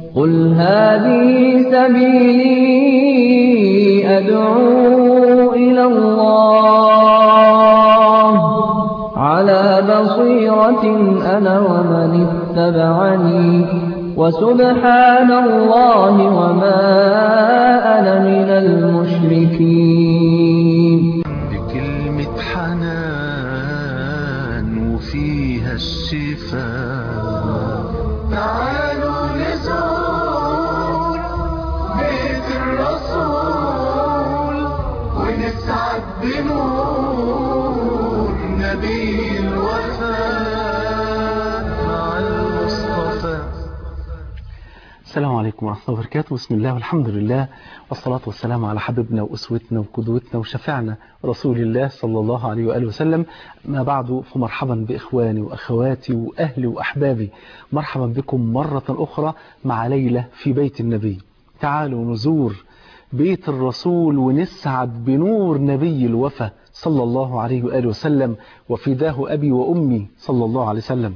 قل هذه سبيلي أدعو إلى الله على بصيرة أنا ومن اتبعني وسبحان الله وما أنا من المشركين بكلمة حنان وفيها الشفاء تعالوا نزور بيت الرسول ونسعد بنور نبي الوفاء مع المصطفى السلام عليكم ورحمة الله وبركاته بسم الله والحمد لله والصلاة والسلام على حبيبنا وأسوتنا وقدوتنا وشفعنا رسول الله صلى الله عليه وآله وسلم ما بعد فمرحبا بإخواني وأخواتي وأهلي وأحبابي مرحبا بكم مرة أخرى مع ليلة في بيت النبي تعالوا نزور بيت الرسول ونسعد بنور نبي الوفا صلى الله عليه وآله وسلم وفداه أبي وأمي صلى الله عليه وسلم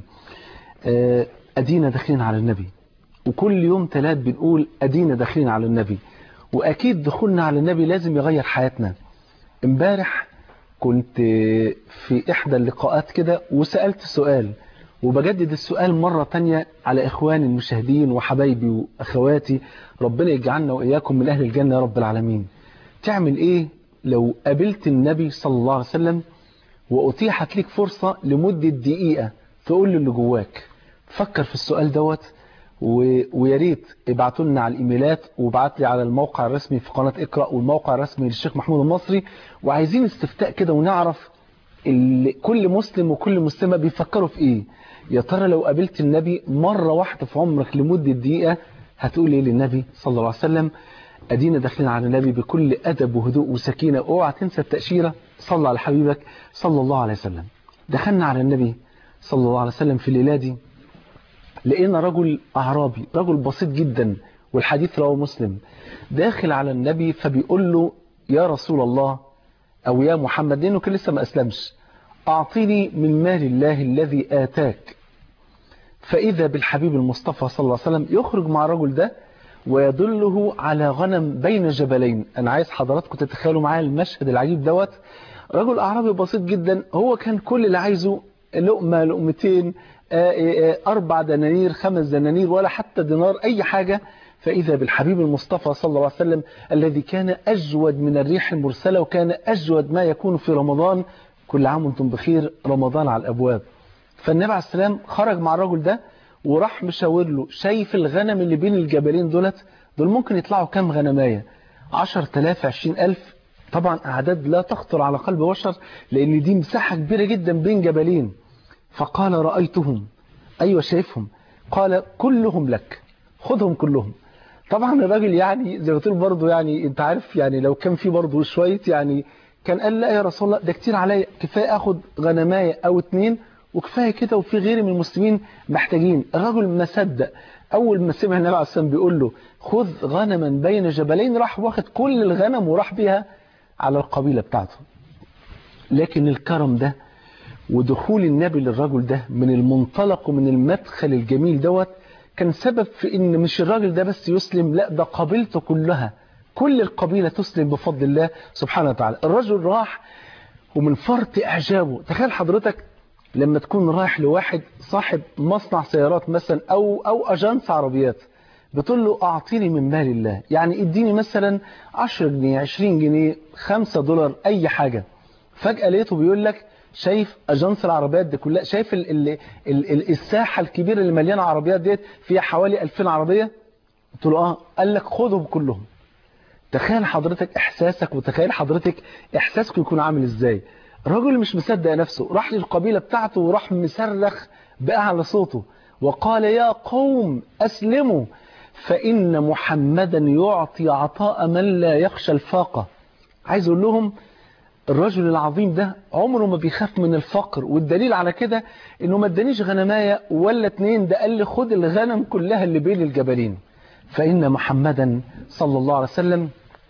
آه، أدينا داخلين على النبي وكل يوم ثلاث بنقول أدينا داخلين على النبي وأكيد دخولنا على النبي لازم يغير حياتنا امبارح كنت في إحدى اللقاءات كده وسألت سؤال وبجدد السؤال مرة تانية على إخواني المشاهدين وحبايبي وأخواتي ربنا يجعلنا وإياكم من أهل الجنة يا رب العالمين تعمل إيه لو قابلت النبي صلى الله عليه وسلم وأتيحت لك فرصة لمدة دقيقة تقول له اللي جواك فكر في السؤال دوت و... ويا ريت ابعتوا لنا على الايميلات وابعت لي على الموقع الرسمي في قناه اقرا والموقع الرسمي للشيخ محمود المصري وعايزين استفتاء كده ونعرف ال... كل مسلم وكل مسلمه بيفكروا في ايه يا ترى لو قابلت النبي مره واحده في عمرك لمده دقيقه هتقول ايه للنبي صلى الله عليه وسلم ادينا داخلين على النبي بكل ادب وهدوء وسكينه اوعى تنسى التاشيره صلى على حبيبك صلى الله عليه وسلم دخلنا على النبي صلى الله عليه وسلم في الليله دي لقينا رجل أعرابي رجل بسيط جدا والحديث رواه مسلم داخل على النبي فبيقول له يا رسول الله أو يا محمد لأنه كان لسه ما أسلمش أعطيني من مال الله الذي آتاك فإذا بالحبيب المصطفى صلى الله عليه وسلم يخرج مع الرجل ده ويدله على غنم بين جبلين أنا عايز حضراتكم تتخيلوا معايا المشهد العجيب دوت رجل أعرابي بسيط جدا هو كان كل اللي عايزه لقمة لقمتين أربع دنانير خمس دنانير ولا حتى دينار أي حاجة فإذا بالحبيب المصطفى صلى الله عليه وسلم الذي كان أجود من الريح المرسلة وكان أجود ما يكون في رمضان كل عام وانتم بخير رمضان على الأبواب فالنبي عليه السلام خرج مع الرجل ده وراح مشاور له شايف الغنم اللي بين الجبلين دولت دول ممكن يطلعوا كام غنماية 10000 20000 طبعا أعداد لا تخطر على قلب بشر لأن دي مساحة كبيرة جدا بين جبلين فقال رأيتهم أيوة شايفهم قال كلهم لك خذهم كلهم طبعا الراجل يعني زي ما تقول برضه يعني انت عارف يعني لو كان في برضه شوية يعني كان قال لا يا رسول الله ده كتير عليا كفاية اخد غنماية او اتنين وكفاية كده وفي غيري من المسلمين محتاجين الراجل ما صدق اول ما سمع النبي عليه الصلاه بيقول له خذ غنما بين جبلين راح واخد كل الغنم وراح بيها على القبيلة بتاعته لكن الكرم ده ودخول النبي للرجل ده من المنطلق ومن المدخل الجميل دوت كان سبب في ان مش الراجل ده بس يسلم لا ده قبيلته كلها كل القبيلة تسلم بفضل الله سبحانه وتعالى الرجل راح ومن فرط اعجابه تخيل حضرتك لما تكون رايح لواحد صاحب مصنع سيارات مثلا او او اجانس عربيات بتقول له اعطيني من مال الله يعني اديني مثلا 10 جنيه 20 جنيه 5 دولار اي حاجة فجأة لقيته بيقول لك شايف اجانس العربيات دي كلها شايف ال ال ال ال الساحه الكبيره اللي مليانه عربيات ديت فيها حوالي 2000 عربيه قلت له اه قال لك خدهم كلهم تخيل حضرتك احساسك وتخيل حضرتك احساسك يكون عامل ازاي الراجل مش مصدق نفسه راح للقبيله بتاعته وراح مصرخ باعلى صوته وقال يا قوم اسلموا فان محمدا يعطي عطاء من لا يخشى الفاقه عايز اقول لهم الرجل العظيم ده عمره ما بيخاف من الفقر والدليل على كده انه ما ادانيش غنمايه ولا اتنين ده قال لي خد الغنم كلها اللي بين الجبلين فإن محمدا صلى الله عليه وسلم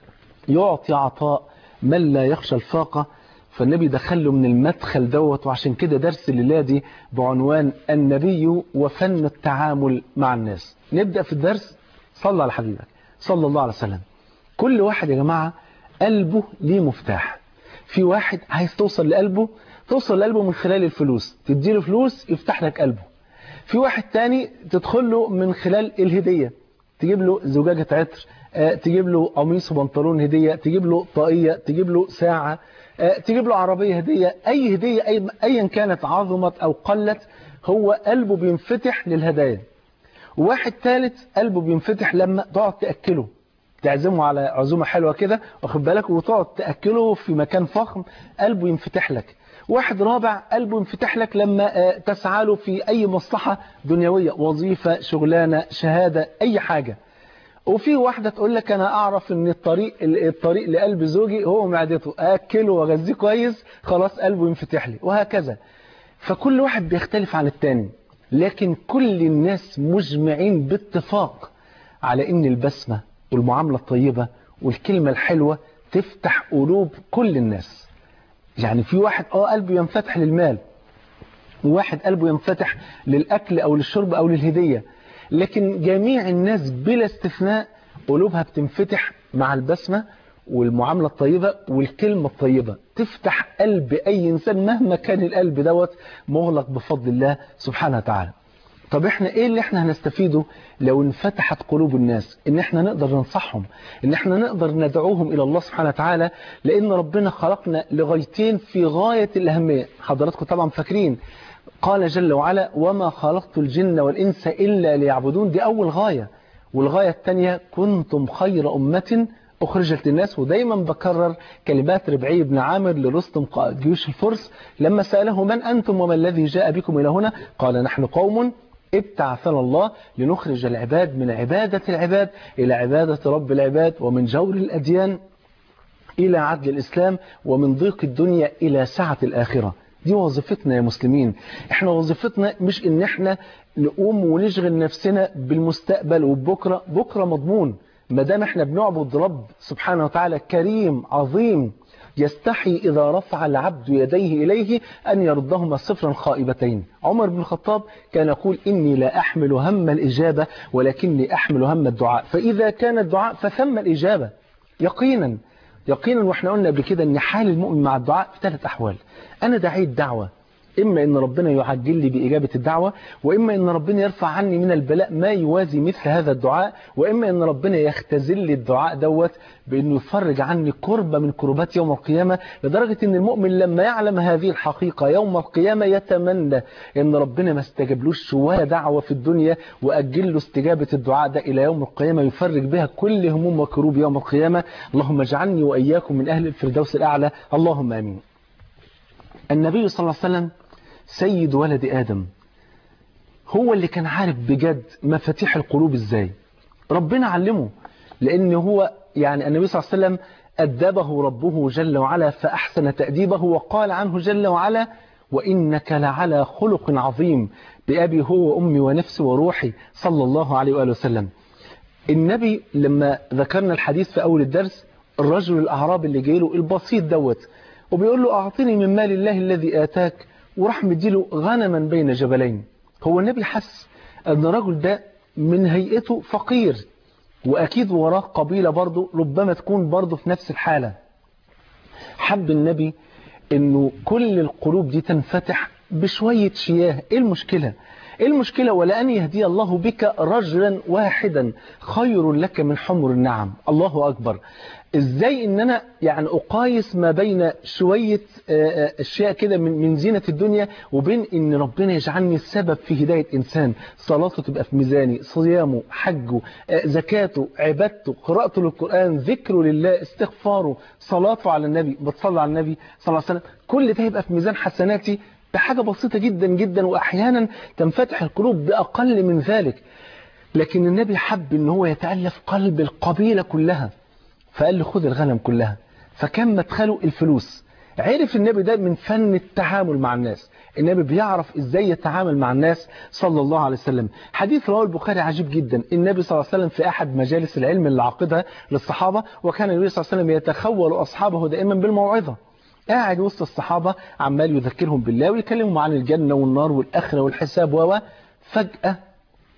يعطي عطاء من لا يخشى الفاقة فالنبي دخله من المدخل دوت وعشان كده درس الليلة دي بعنوان النبي وفن التعامل مع الناس نبدأ في الدرس صلى على حبيبك صلى الله عليه وسلم كل واحد يا جماعة قلبه ليه مفتاح في واحد عايز توصل لقلبه توصل لقلبه من خلال الفلوس تديله فلوس يفتح لك قلبه في واحد تاني تدخل له من خلال الهدية تجيب له زجاجة عطر آه، تجيب له قميص وبنطلون هدية تجيب له طاقية تجيب له ساعة آه، تجيب له عربية هدية أي هدية أي- أيا كانت عظمت أو قلت هو قلبه بينفتح للهدايا وواحد ثالث قلبه بينفتح لما تقعد تأكله تعزمه على عزومة حلوة كده واخد بالك وتقعد تأكله في مكان فخم قلبه ينفتح لك واحد رابع قلبه ينفتح لك لما آه، تسعى له في أي مصلحة دنيوية وظيفة شغلانة شهادة أي حاجة وفي واحدة تقول لك أنا أعرف إن الطريق الطريق لقلب زوجي هو معدته أكله وأغذيه كويس خلاص قلبه ينفتح لي وهكذا فكل واحد بيختلف عن التاني لكن كل الناس مجمعين باتفاق على ان البسمة والمعاملة الطيبة والكلمة الحلوة تفتح قلوب كل الناس يعني في واحد اه قلبه ينفتح للمال وواحد قلبه ينفتح للأكل أو للشرب أو للهدية لكن جميع الناس بلا استثناء قلوبها بتنفتح مع البسمة والمعاملة الطيبة والكلمة الطيبة تفتح قلب أي إنسان مهما كان القلب دوت مغلق بفضل الله سبحانه وتعالى طب احنا ايه اللي احنا هنستفيده لو انفتحت قلوب الناس ان احنا نقدر ننصحهم ان احنا نقدر ندعوهم الى الله سبحانه وتعالى لان ربنا خلقنا لغايتين في غاية الاهمية حضراتكم طبعا فاكرين قال جل وعلا وما خلقت الجن والانس الا ليعبدون دي اول غاية والغاية الثانية كنتم خير امة أخرجت للناس ودايما بكرر كلمات ربعي بن عامر لرستم قائد جيوش الفرس لما سأله من أنتم وما الذي جاء بكم إلى هنا قال نحن قوم ابتعثنا الله لنخرج العباد من عبادة العباد إلى عبادة رب العباد ومن جور الأديان إلى عدل الإسلام ومن ضيق الدنيا إلى سعة الآخرة دي وظيفتنا يا مسلمين احنا وظيفتنا مش ان احنا نقوم ونشغل نفسنا بالمستقبل وبكرة بكرة مضمون ما دام احنا بنعبد رب سبحانه وتعالى كريم عظيم يستحي إذا رفع العبد يديه إليه أن يردهما صفرا خائبتين عمر بن الخطاب كان يقول إني لا أحمل هم الإجابة ولكني أحمل هم الدعاء فإذا كان الدعاء فثم الإجابة يقينا يقينا واحنا قلنا قبل كده ان حال المؤمن مع الدعاء في ثلاث احوال انا دعيت دعوه اما ان ربنا يعجل لي باجابه الدعوه واما ان ربنا يرفع عني من البلاء ما يوازي مثل هذا الدعاء واما ان ربنا يختزل لي الدعاء دوت بانه يفرج عني كربه من كربات يوم القيامه لدرجه ان المؤمن لما يعلم هذه الحقيقه يوم القيامه يتمنى ان ربنا ما استجابلوش ولا دعوه في الدنيا واجل له استجابه الدعاء ده الى يوم القيامه يفرج بها كل هموم وكروب يوم القيامه اللهم اجعلني واياكم من اهل الفردوس الاعلى اللهم امين النبي صلى الله عليه وسلم سيد ولد آدم هو اللي كان عارف بجد مفاتيح القلوب ازاي ربنا علمه لأن هو يعني النبي صلى الله عليه وسلم أدبه ربه جل وعلا فأحسن تأديبه وقال عنه جل وعلا وإنك لعلى خلق عظيم بأبي هو وأمي ونفسي وروحي صلى الله عليه وآله وسلم النبي لما ذكرنا الحديث في أول الدرس الرجل الأعرابي اللي جايله البسيط دوت وبيقول له أعطني من مال الله الذي آتاك وراح مديله غنما بين جبلين هو النبي حس أن الرجل ده من هيئته فقير وأكيد وراه قبيلة برضه ربما تكون برضه في نفس الحالة حب النبي أنه كل القلوب دي تنفتح بشوية شياه إيه المشكلة؟ إيه المشكلة ولأن يهدي الله بك رجلا واحدا خير لك من حمر النعم الله أكبر ازاي ان انا يعني اقايس ما بين شوية اشياء كده من من زينة الدنيا وبين ان ربنا يجعلني السبب في هداية انسان صلاته تبقى في ميزاني صيامه حجه زكاته عبادته قراءته للقرآن ذكره لله استغفاره صلاته على النبي بتصلي على النبي صلى الله عليه وسلم كل ده يبقى في ميزان حسناتي بحاجة بسيطة جدا جدا واحيانا تنفتح القلوب باقل من ذلك لكن النبي حب ان هو يتألف قلب القبيلة كلها فقال له خد الغنم كلها فكان مدخله الفلوس عرف النبي ده من فن التعامل مع الناس النبي بيعرف ازاي يتعامل مع الناس صلى الله عليه وسلم حديث رواه البخاري عجيب جدا النبي صلى الله عليه وسلم في احد مجالس العلم اللي عقدها للصحابه وكان النبي صلى الله عليه وسلم يتخول اصحابه دائما بالموعظه قاعد وسط الصحابه عمال يذكرهم بالله ويكلمهم عن الجنه والنار والاخره والحساب و فجاه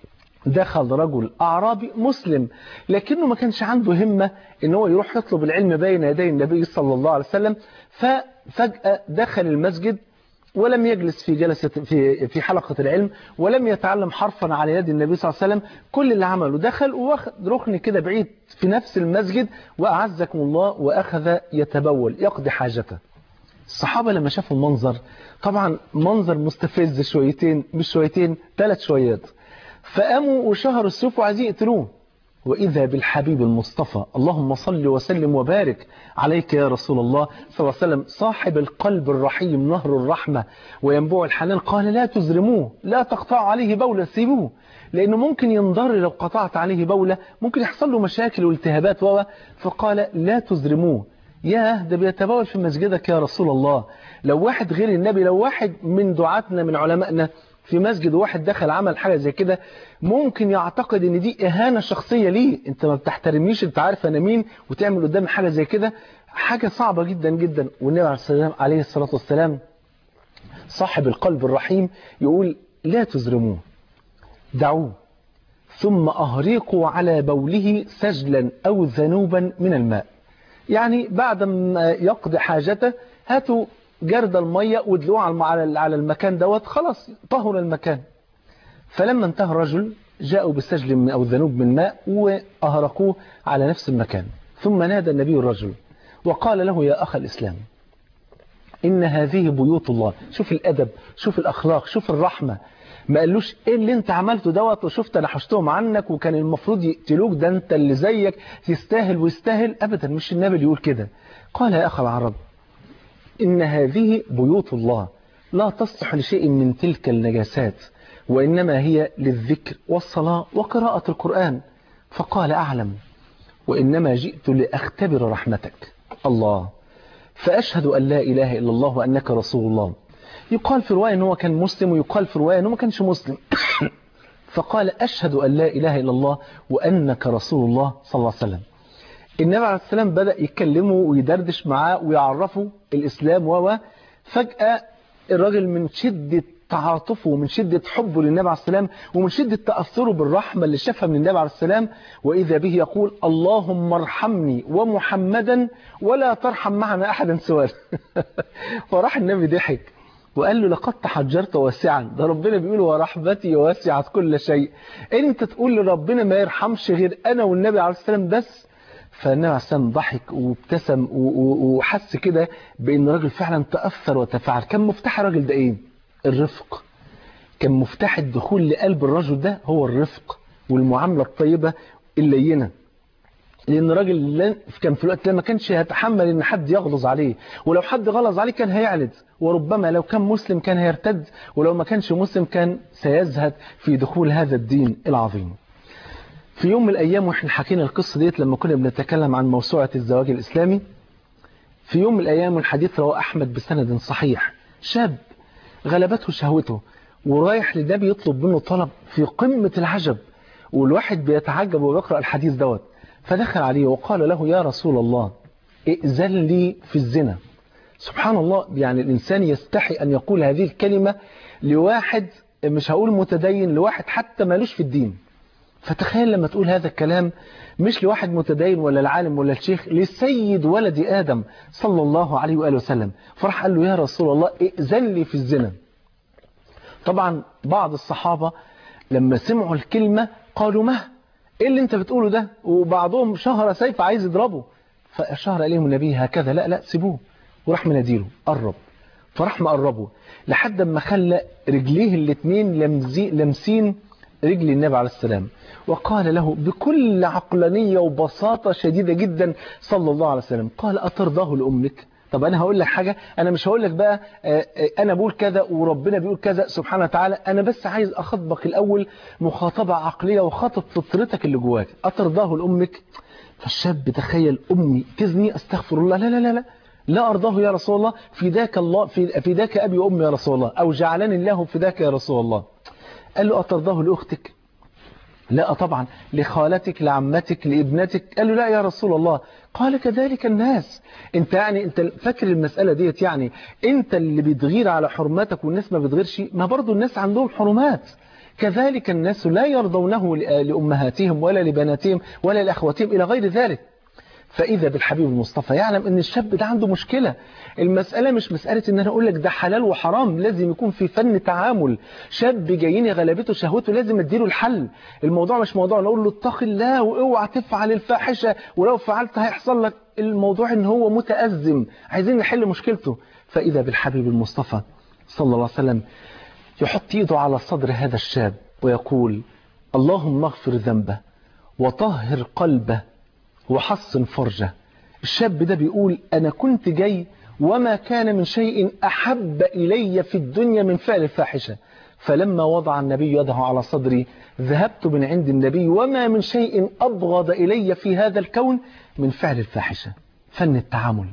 دخل رجل أعرابي مسلم لكنه ما كانش عنده همة ان هو يروح يطلب العلم بين يدي النبي صلى الله عليه وسلم ففجأة دخل المسجد ولم يجلس في جلسة في في حلقة العلم ولم يتعلم حرفا على يد النبي صلى الله عليه وسلم كل اللي عمله دخل واخد ركن كده بعيد في نفس المسجد وأعزكم الله وأخذ يتبول يقضي حاجته الصحابة لما شافوا المنظر طبعا منظر مستفز شويتين مش شويتين ثلاث شويات فقاموا وشهروا السيوف وعايزين يقتلوه وإذا بالحبيب المصطفى اللهم صل وسلم وبارك عليك يا رسول الله صلى الله عليه وسلم صاحب القلب الرحيم نهر الرحمة وينبوع الحنان قال لا تزرموه لا تقطعوا عليه بولة سيبوه لأنه ممكن ينضر لو قطعت عليه بولة ممكن يحصل له مشاكل والتهابات و فقال لا تزرموه ياه ده بيتبول في مسجدك يا رسول الله لو واحد غير النبي لو واحد من دعاتنا من علمائنا في مسجد واحد دخل عمل حاجة زي كده ممكن يعتقد ان دي اهانة شخصية ليه انت ما بتحترمنيش انت عارف انا مين وتعمل قدامي حاجة زي كده حاجة صعبة جدا جدا والنبي عليه السلام عليه الصلاة والسلام صاحب القلب الرحيم يقول لا تزرموه دعوه ثم أهريقوا على بوله سجلا أو ذنوبا من الماء يعني بعد ما يقضي حاجته هاتوا جرد المية وادلوه على على المكان دوت خلاص طهر المكان فلما انتهى الرجل جاءوا بسجل من أو ذنوب من ماء وأهرقوه على نفس المكان ثم نادى النبي الرجل وقال له يا أخ الإسلام إن هذه بيوت الله شوف الأدب شوف الأخلاق شوف الرحمة ما قالوش ايه اللي انت عملته دوت وشفت انا حشتهم عنك وكان المفروض يقتلوك ده انت اللي زيك تستاهل ويستاهل ابدا مش النبي اللي يقول كده قال يا اخ العرب ان هذه بيوت الله لا تصلح لشيء من تلك النجاسات وانما هي للذكر والصلاة وقراءة القرآن فقال اعلم وانما جئت لاختبر رحمتك الله فاشهد ان لا اله الا الله وانك رسول الله يقال في رواية أنه كان مسلم ويقال في رواية أنه ما كانش مسلم فقال أشهد أن لا إله إلا الله وأنك رسول الله صلى الله عليه وسلم النبي عليه السلام بدأ يكلمه ويدردش معاه ويعرفه الإسلام و فجأة الراجل من شدة تعاطفه ومن شدة حبه للنبي عليه السلام ومن شدة تأثره بالرحمة اللي شافها من النبي عليه السلام وإذا به يقول اللهم ارحمني ومحمدا ولا ترحم معنا أحدا سواه فراح النبي ضحك وقال له لقد تحجرت واسعا ده ربنا بيقول ورحمتي واسعت كل شيء انت تقول لربنا ما يرحمش غير انا والنبي عليه السلام بس فالنبي عليه السلام ضحك وابتسم وحس كده بان الراجل فعلا تاثر وتفاعل كان مفتاح الراجل ده ايه الرفق كان مفتاح الدخول لقلب الرجل ده هو الرفق والمعامله الطيبه اللينه لان الراجل كان في الوقت ده ما كانش هيتحمل ان حد يغلظ عليه ولو حد غلظ عليه كان هيعلد وربما لو كان مسلم كان هيرتد ولو ما كانش مسلم كان سيزهد في دخول هذا الدين العظيم في يوم من الايام واحنا حكينا القصه ديت لما كنا بنتكلم عن موسوعه الزواج الاسلامي في يوم من الايام الحديث رواه احمد بسند صحيح شاب غلبته شهوته ورايح للنبي يطلب منه طلب في قمه العجب والواحد بيتعجب ويقرا الحديث دوت فدخل عليه وقال له يا رسول الله ائذن لي في الزنا سبحان الله يعني الإنسان يستحي أن يقول هذه الكلمة لواحد مش هقول متدين لواحد حتى مالوش في الدين فتخيل لما تقول هذا الكلام مش لواحد متدين ولا العالم ولا الشيخ لسيد ولد آدم صلى الله عليه وآله وسلم فراح قال له يا رسول الله ائذن لي في الزنا طبعا بعض الصحابة لما سمعوا الكلمة قالوا ما ايه اللي انت بتقوله ده وبعضهم شهر سيف عايز يضربه فأشار إليهم النبي هكذا لا لا سيبوه وراح مناديله قرب فراح مقربه لحد ما خلى رجليه الاثنين لمسين رجل النبي عليه السلام وقال له بكل عقلانية وبساطة شديدة جدا صلى الله عليه وسلم قال أترضاه لأمك طب أنا هقول لك حاجة أنا مش هقول لك بقى أنا بقول كذا وربنا بيقول كذا سبحانه وتعالى أنا بس عايز أخاطبك الأول مخاطبة عقلية وخاطب فطرتك اللي جواك أترضاه لأمك فالشاب تخيل أمي تزني أستغفر الله لا لا لا لا لا أرضاه يا رسول الله فداك الله فداك أبي وأمي يا رسول الله أو جعلني الله فداك يا رسول الله قال له أترضاه لأختك لا طبعا لخالتك لعمتك لابنتك قال له لا يا رسول الله قال كذلك الناس انت يعني انت فاكر المسألة ديت يعني انت اللي بتغير على حرماتك والناس ما بتغيرش ما برضو الناس عندهم حرمات كذلك الناس لا يرضونه لأمهاتهم ولا لبناتهم ولا لأخواتهم إلى غير ذلك فإذا بالحبيب المصطفى يعلم أن الشاب ده عنده مشكلة المسألة مش مسألة أن أنا أقول لك ده حلال وحرام لازم يكون في فن تعامل شاب جايين غلبته شهوته لازم أديله الحل الموضوع مش موضوع نقول له اتق الله واوعى تفعل الفاحشة ولو فعلت هيحصل لك الموضوع ان هو متأزم عايزين نحل مشكلته فإذا بالحبيب المصطفى صلى الله عليه وسلم يحط ايده على صدر هذا الشاب ويقول اللهم اغفر ذنبه وطهر قلبه وحصن فرجه الشاب ده بيقول أنا كنت جاي وما كان من شيء أحب إلي في الدنيا من فعل الفاحشة فلما وضع النبي يده على صدري ذهبت من عند النبي وما من شيء أبغض إلي في هذا الكون من فعل الفاحشة فن التعامل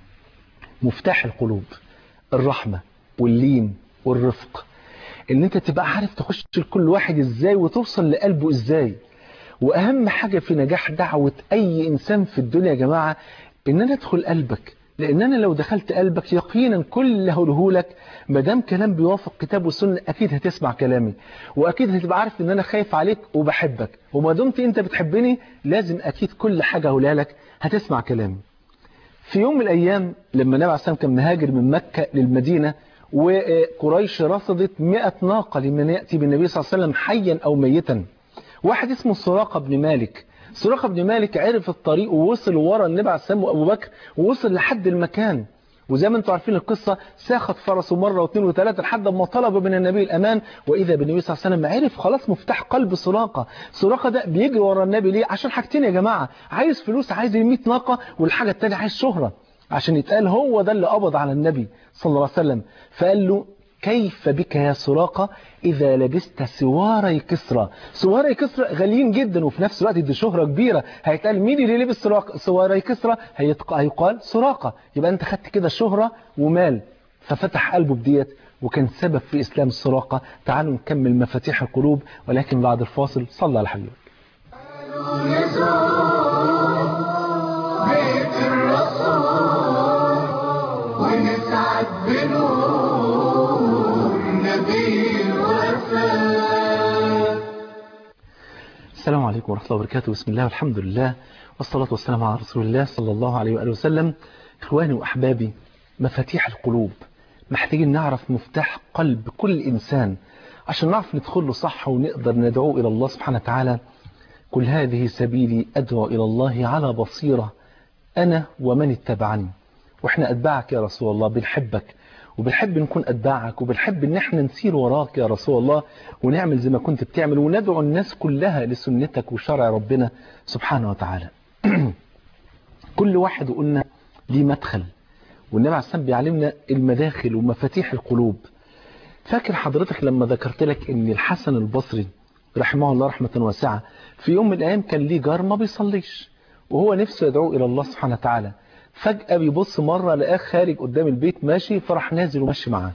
مفتاح القلوب الرحمة واللين والرفق ان انت تبقى عارف تخش لكل واحد ازاي وتوصل لقلبه ازاي واهم حاجة في نجاح دعوة اي انسان في الدنيا يا جماعة ان انا ادخل قلبك لان انا لو دخلت قلبك يقينا كل اللي هقوله لك ما دام كلام بيوافق كتاب والسنه اكيد هتسمع كلامي واكيد هتبقى عارف ان انا خايف عليك وبحبك وما دمت انت بتحبني لازم اكيد كل حاجه هقولها لك هتسمع كلامي في يوم من الايام لما النبي عليه الصلاه كان مهاجر من مكه للمدينه وقريش رصدت 100 ناقه لمن ياتي بالنبي صلى الله عليه وسلم حيا او ميتا واحد اسمه سراقه بن مالك سراقة بن مالك عرف الطريق ووصل ورا النبي عليه السلام وابو بكر ووصل لحد المكان وزي ما انتم عارفين القصة ساخت فرسه مرة واثنين وثلاثة لحد ما طلب من النبي الأمان وإذا بالنبي صلى الله عليه وسلم عرف خلاص مفتاح قلب سراقة سراقة ده بيجري ورا النبي ليه عشان حاجتين يا جماعة عايز فلوس عايز 100 ناقة والحاجة الثانيه عايز شهرة عشان يتقال هو ده اللي قبض على النبي صلى الله عليه وسلم فقال له كيف بك يا سراقة إذا لبست سواري كسرى سواري كسرى غاليين جدا وفي نفس الوقت دي شهرة كبيرة هيتقال مين اللي لبس سواري كسرى هيقال سراقة يبقى أنت خدت كده شهرة ومال ففتح قلبه بديت وكان سبب في إسلام السراقة تعالوا نكمل مفاتيح القلوب ولكن بعد الفاصل صلى على حبيبك بيت الرسول ونسعد بنور نبي الوفاء السلام عليكم ورحمة الله وبركاته بسم الله والحمد لله والصلاة والسلام على رسول الله صلى الله عليه وآله وسلم إخواني وأحبابي مفاتيح القلوب محتاجين نعرف مفتاح قلب كل إنسان عشان نعرف ندخله صح ونقدر ندعوه إلى الله سبحانه وتعالى كل هذه سبيلي أدعو إلى الله على بصيرة أنا ومن اتبعني وإحنا أتباعك يا رسول الله بنحبك وبنحب نكون أتباعك وبنحب إن إحنا نسير وراك يا رسول الله ونعمل زي ما كنت بتعمل وندعو الناس كلها لسنتك وشرع ربنا سبحانه وتعالى كل واحد قلنا ليه مدخل والنبي عليه السلام بيعلمنا المداخل ومفاتيح القلوب فاكر حضرتك لما ذكرت لك ان الحسن البصري رحمه الله رحمة واسعة في يوم من الأيام كان ليه جار ما بيصليش وهو نفسه يدعو إلى الله سبحانه وتعالى فجأة بيبص مرة لقاه خارج قدام البيت ماشي فراح نازل وماشي معاه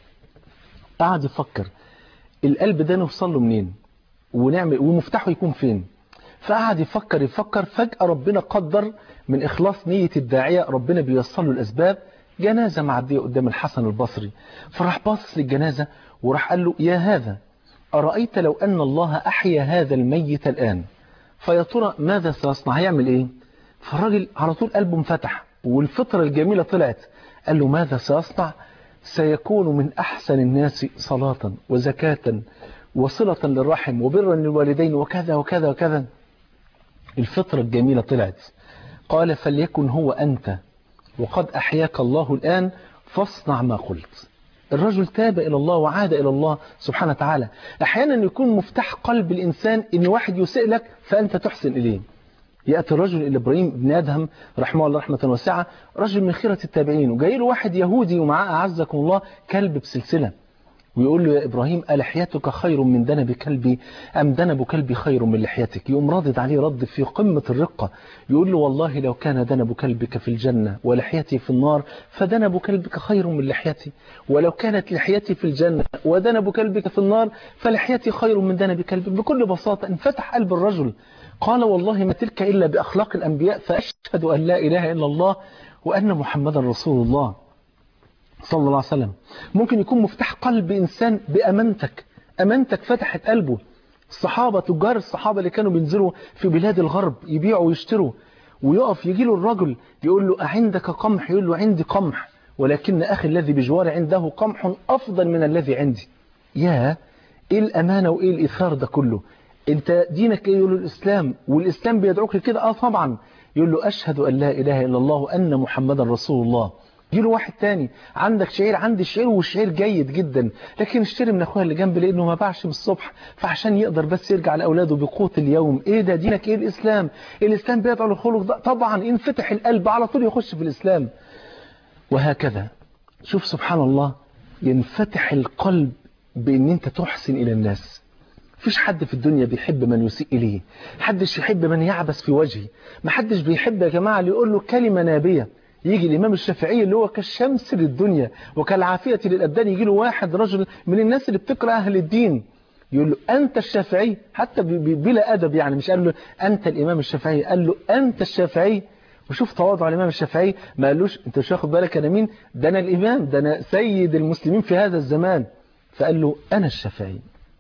قعد يفكر القلب ده نوصل له منين ونعمل ومفتاحه يكون فين فقعد يفكر يفكر فجأة ربنا قدر من إخلاص نية الداعية ربنا بيوصل له الأسباب جنازة معدية قدام الحسن البصري فراح باصص للجنازة وراح قال له يا هذا أرأيت لو أن الله أحيا هذا الميت الآن فيا ترى ماذا سيصنع هيعمل إيه فالراجل على طول قلبه انفتح والفطرة الجميلة طلعت قال له ماذا سيصنع سيكون من أحسن الناس صلاة وزكاة وصلة للرحم وبرا للوالدين وكذا وكذا وكذا الفطرة الجميلة طلعت قال فليكن هو أنت وقد أحياك الله الآن فاصنع ما قلت الرجل تاب إلى الله وعاد إلى الله سبحانه وتعالى أحيانا يكون مفتاح قلب الإنسان إن واحد يسئ لك فأنت تحسن إليه يأتي الرجل إلى إبراهيم بن أدهم رحمه الله رحمة واسعة رجل من خيرة التابعين وجاي له واحد يهودي ومعاه أعزكم الله كلب بسلسلة ويقول له يا إبراهيم ألحيتك خير من دنب كلبي أم دنب كلبي خير من لحيتك يقوم رادد عليه رد في قمة الرقة يقول له والله لو كان دنب كلبك في الجنة ولحيتي في النار فدنب كلبك خير من لحيتي ولو كانت لحيتي في الجنة ودنب كلبك في النار فلحيتي خير من دنب كلبك بكل بساطة انفتح قلب الرجل قال والله ما تلك إلا بأخلاق الأنبياء فأشهد أن لا إله إلا الله وأن محمدا رسول الله صلى الله عليه وسلم ممكن يكون مفتاح قلب إنسان بأمانتك أمانتك فتحت قلبه الصحابة تجار الصحابة اللي كانوا بينزلوا في بلاد الغرب يبيعوا ويشتروا ويقف يجي له الرجل يقول له أعندك قمح يقول له عندي قمح ولكن أخي الذي بجواري عنده قمح أفضل من الذي عندي يا إيه الأمانة وإيه الإثار ده كله أنت دينك إيه يقول له الإسلام والإسلام بيدعوك لكده آه طبعا يقول له أشهد أن لا إله إلا الله وأن محمدا رسول الله يجي له واحد تاني عندك شعير عندي شعير والشعير جيد جدا لكن اشتري من اخويا اللي جنبي لانه ما باعش من الصبح فعشان يقدر بس يرجع لاولاده بقوت اليوم ايه ده دينك ايه الاسلام الاسلام بيدعو للخلق ده طبعا ينفتح القلب على طول يخش في الاسلام وهكذا شوف سبحان الله ينفتح القلب بان انت تحسن الى الناس مفيش حد في الدنيا بيحب من يسيء إليه محدش يحب من يعبس في وجهه محدش بيحب يا جماعة اللي يقول له كلمة نابية يجي الإمام الشافعي اللي هو كالشمس للدنيا وكالعافية للأبدان يجي له واحد رجل من الناس اللي بتقرأ أهل الدين يقول له أنت الشافعي حتى بلا أدب يعني مش قال له أنت الإمام الشافعي قال له أنت الشافعي وشوف تواضع الإمام الشافعي ما قالوش أنت مش واخد بالك أنا مين ده أنا الإمام ده أنا سيد المسلمين في هذا الزمان فقال له أنا الشافعي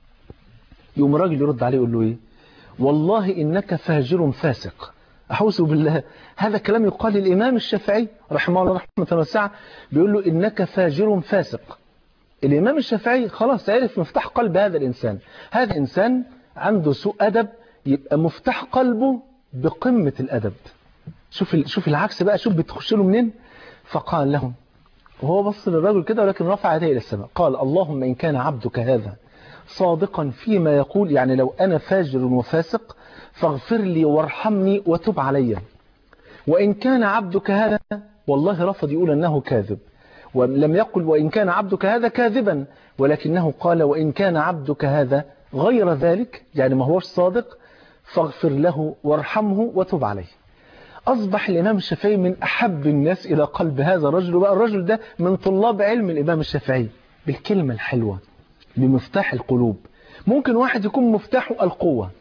يقوم راجل يرد عليه يقول له إيه والله إنك فاجر فاسق أحوس بالله هذا كلام يقال للإمام الشافعي رحمه الله رحمة واسعة بيقول له إنك فاجر فاسق الإمام الشافعي خلاص عرف مفتاح قلب هذا الإنسان هذا الإنسان عنده سوء أدب يبقى مفتاح قلبه بقمة الأدب شوف شوف العكس بقى شوف بتخش له منين فقال لهم وهو بص للرجل كده ولكن رفع يديه إلى السماء قال اللهم إن كان عبدك هذا صادقا فيما يقول يعني لو أنا فاجر وفاسق فاغفر لي وارحمني وتب علي وإن كان عبدك هذا والله رفض يقول أنه كاذب ولم يقل وإن كان عبدك هذا كاذبا ولكنه قال وإن كان عبدك هذا غير ذلك يعني ما هوش صادق فاغفر له وارحمه وتب عليه أصبح الإمام الشافعي من أحب الناس إلى قلب هذا الرجل وبقى الرجل ده من طلاب علم الإمام الشافعي بالكلمة الحلوة بمفتاح القلوب ممكن واحد يكون مفتاحه القوة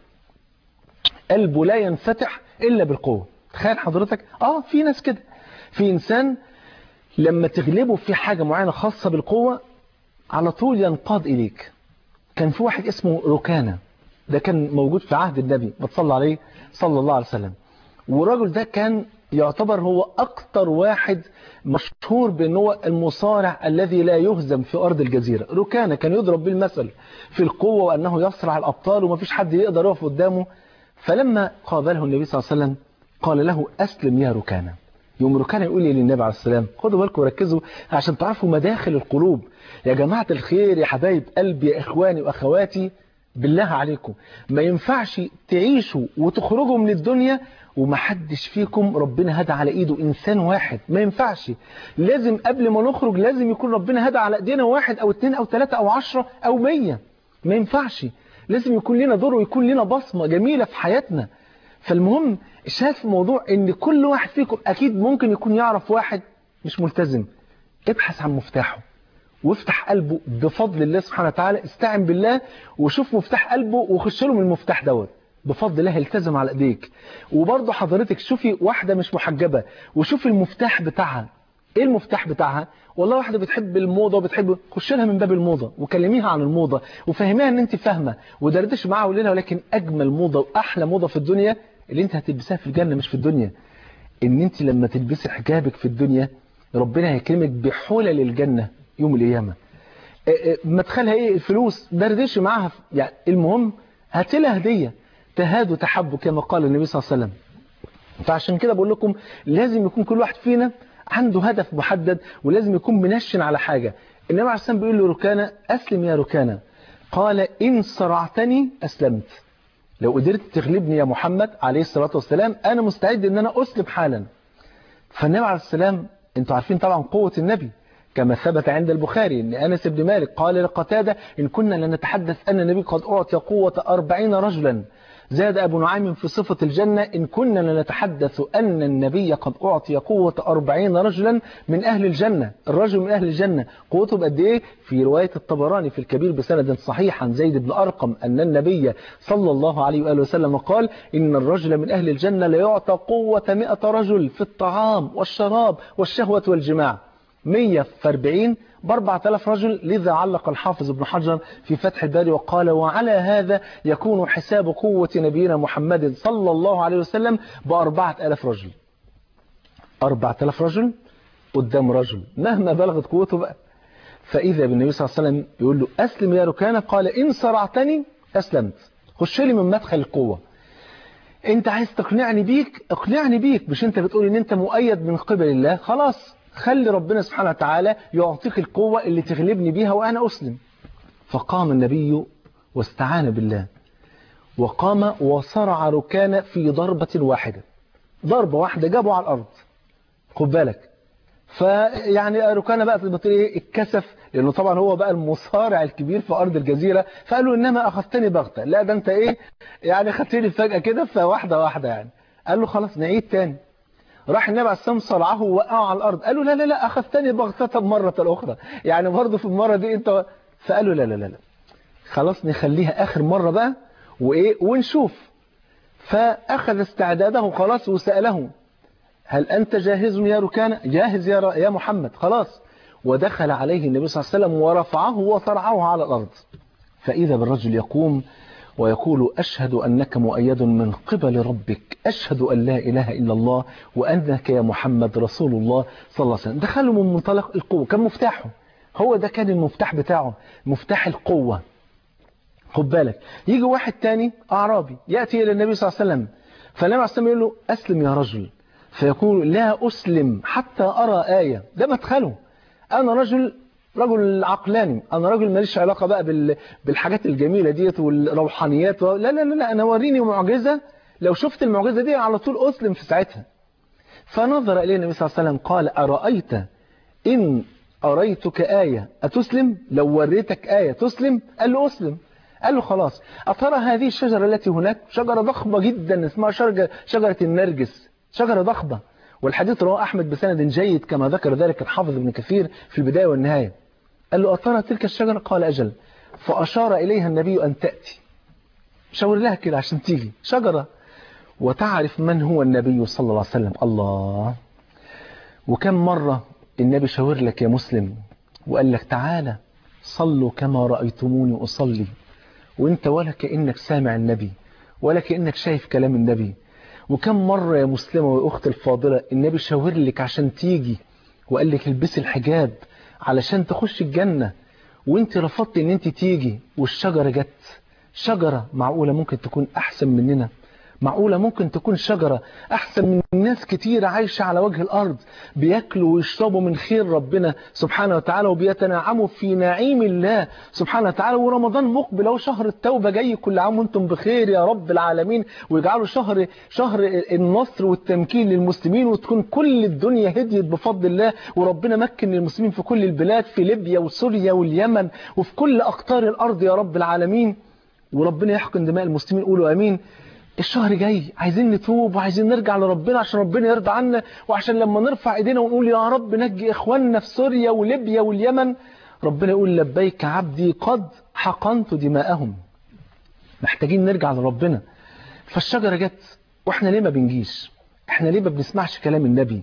قلبه لا ينفتح إلا بالقوة تخيل حضرتك آه في ناس كده في إنسان لما تغلبه في حاجة معينة خاصة بالقوة على طول ينقاد إليك كان في واحد اسمه ركانة ده كان موجود في عهد النبي بتصلى عليه صلى الله عليه وسلم والراجل ده كان يعتبر هو أكتر واحد مشهور بأن هو المصارع الذي لا يهزم في أرض الجزيرة ركانة كان يضرب بالمثل في القوة وأنه يصرع الأبطال وما فيش حد يقدر يقف قدامه فلما قابله النبي صلى الله عليه وسلم قال له أسلم يا ركانة يوم ركانة يقول لي للنبي عليه السلام خدوا بالكم وركزوا عشان تعرفوا مداخل القلوب يا جماعة الخير يا حبايب قلبي يا إخواني وأخواتي بالله عليكم ما ينفعش تعيشوا وتخرجوا من الدنيا ومحدش فيكم ربنا هدى على ايده انسان واحد ما ينفعش لازم قبل ما نخرج لازم يكون ربنا هدى على ايدينا واحد او اتنين او تلاتة او عشرة او مية ما ينفعش لازم يكون لنا دور ويكون لنا بصمة جميلة في حياتنا فالمهم الشاهد في الموضوع ان كل واحد فيكم اكيد ممكن يكون يعرف واحد مش ملتزم ابحث عن مفتاحه وافتح قلبه بفضل الله سبحانه وتعالى استعن بالله وشوف مفتاح قلبه وخش له من المفتاح دوت بفضل الله التزم على ايديك وبرضه حضرتك شوفي واحدة مش محجبة وشوفي المفتاح بتاعها ايه المفتاح بتاعها والله واحدة بتحب الموضة وبتحب خش لها من باب الموضة وكلميها عن الموضة وفهميها ان انت فاهمة ودردش معاها وقولي لها ولكن اجمل موضة واحلى موضة في الدنيا اللي انت هتلبسها في الجنة مش في الدنيا ان انت لما تلبسي حجابك في الدنيا ربنا هيكرمك بحلل الجنة يوم القيامة مدخلها ايه الفلوس دردش معاها يعني المهم هات لها هديه تهاد وتحب كما قال النبي صلى الله عليه وسلم فعشان كده بقول لكم لازم يكون كل واحد فينا عنده هدف محدد ولازم يكون منشن على حاجة النبي عليه السلام بيقول له ركانة أسلم يا ركانة قال إن صرعتني أسلمت لو قدرت تغلبني يا محمد عليه الصلاة والسلام أنا مستعد أن أنا أسلم حالا فالنبي عليه السلام انتوا عارفين طبعا قوة النبي كما ثبت عند البخاري أن أنس بن مالك قال لقتادة إن كنا لنتحدث أن النبي قد أعطي قوة أربعين رجلا زاد أبو نعيم في صفة الجنة إن كنا لنتحدث أن النبي قد أعطي قوة أربعين رجلا من أهل الجنة الرجل من أهل الجنة قوته بقد إيه في رواية الطبراني في الكبير بسند صحيح عن زيد بن أرقم أن النبي صلى الله عليه وآله وسلم قال إن الرجل من أهل الجنة ليعطى قوة مئة رجل في الطعام والشراب والشهوة والجماع 100 في 40 ب 4000 رجل لذا علق الحافظ ابن حجر في فتح الباري وقال وعلى هذا يكون حساب قوة نبينا محمد صلى الله عليه وسلم ب 4000 رجل 4000 رجل قدام رجل مهما بلغت قوته بقى فإذا بالنبي صلى الله عليه وسلم يقول له أسلم يا ركانة قال إن صرعتني أسلمت خش لي من مدخل القوة انت عايز تقنعني بيك اقنعني بيك مش انت بتقول ان انت مؤيد من قبل الله خلاص خلي ربنا سبحانه وتعالى يعطيك القوة اللي تغلبني بيها وأنا أسلم فقام النبي واستعان بالله وقام وصرع ركان في ضربة واحدة ضربة واحدة جابه على الأرض خد بالك فيعني ركان بقى بتقول ايه اتكسف لانه طبعا هو بقى المصارع الكبير في ارض الجزيره فقال له انما اخذتني بغته لا ده انت ايه يعني خدتني فجاه كده فواحده واحده يعني قال له خلاص نعيد تاني راح النبي عليه الصلاه والسلام صرعه ووقعه على الارض قال له لا لا لا اخذتني بغته مره اخرى يعني برضه في المره دي انت فقال له لا لا لا لا خلاص نخليها اخر مره بقى وايه ونشوف فاخذ استعداده خلاص وساله هل أنت جاهز يا ركان جاهز يا, ر... يا محمد خلاص ودخل عليه النبي صلى الله عليه وسلم ورفعه وصرعه على الأرض فإذا بالرجل يقوم ويقول أشهد أنك مؤيد من قبل ربك أشهد أن لا إله إلا الله وأنك يا محمد رسول الله صلى الله عليه وسلم دخله من منطلق القوة كان مفتاحه هو ده كان المفتاح بتاعه مفتاح القوة خد بالك يجي واحد تاني أعرابي يأتي إلى النبي صلى الله عليه وسلم فالنبي عليه الصلاة والسلام يقول له أسلم يا رجل فيقول لا أسلم حتى أرى آية ده مدخله أنا رجل رجل عقلاني أنا رجل ماليش علاقة بقى بال... بالحاجات الجميلة ديت والروحانيات و... لا لا لا لا أنا وريني معجزة لو شفت المعجزة دي على طول أسلم في ساعتها فنظر إليه النبي صلى الله عليه وسلم قال أرأيت إن أريتك آية أتسلم لو وريتك آية تسلم قال له أسلم قال له خلاص أترى هذه الشجرة التي هناك شجرة ضخمة جدا اسمها شجرة, شجرة النرجس شجرة ضخمة والحديث رواه أحمد بسند جيد كما ذكر ذلك الحافظ ابن كثير في البداية والنهاية قال له أترى تلك الشجرة قال أجل فأشار إليها النبي أن تأتي شاور لها كده عشان تيجي شجرة وتعرف من هو النبي صلى الله عليه وسلم الله وكم مرة النبي شاور لك يا مسلم وقال لك تعالى صلوا كما رأيتموني أصلي وانت ولا كأنك سامع النبي ولا كأنك شايف كلام النبي وكم مرة يا مسلمة وأخت الفاضلة النبي شاور لك عشان تيجي وقال لك البسي الحجاب علشان تخش الجنة وانت رفضت ان انت تيجي والشجرة جت شجرة معقولة ممكن تكون أحسن مننا معقولة ممكن تكون شجرة أحسن من ناس كتير عايشة على وجه الأرض بياكلوا ويشربوا من خير ربنا سبحانه وتعالى وبيتنعموا في نعيم الله سبحانه وتعالى ورمضان مقبل أهو شهر التوبة جاي كل عام وانتم بخير يا رب العالمين ويجعلوا شهر شهر النصر والتمكين للمسلمين وتكون كل الدنيا هديت بفضل الله وربنا مكن للمسلمين في كل البلاد في ليبيا وسوريا واليمن وفي كل أقطار الأرض يا رب العالمين وربنا يحقن دماء المسلمين قولوا أمين الشهر جاي عايزين نتوب وعايزين نرجع لربنا عشان ربنا يرضى عنا وعشان لما نرفع ايدينا ونقول يا رب نجي اخواننا في سوريا وليبيا واليمن ربنا يقول لبيك عبدي قد حقنت دماءهم محتاجين نرجع لربنا فالشجرة جت واحنا ليه ما بنجيش احنا ليه ما بنسمعش كلام النبي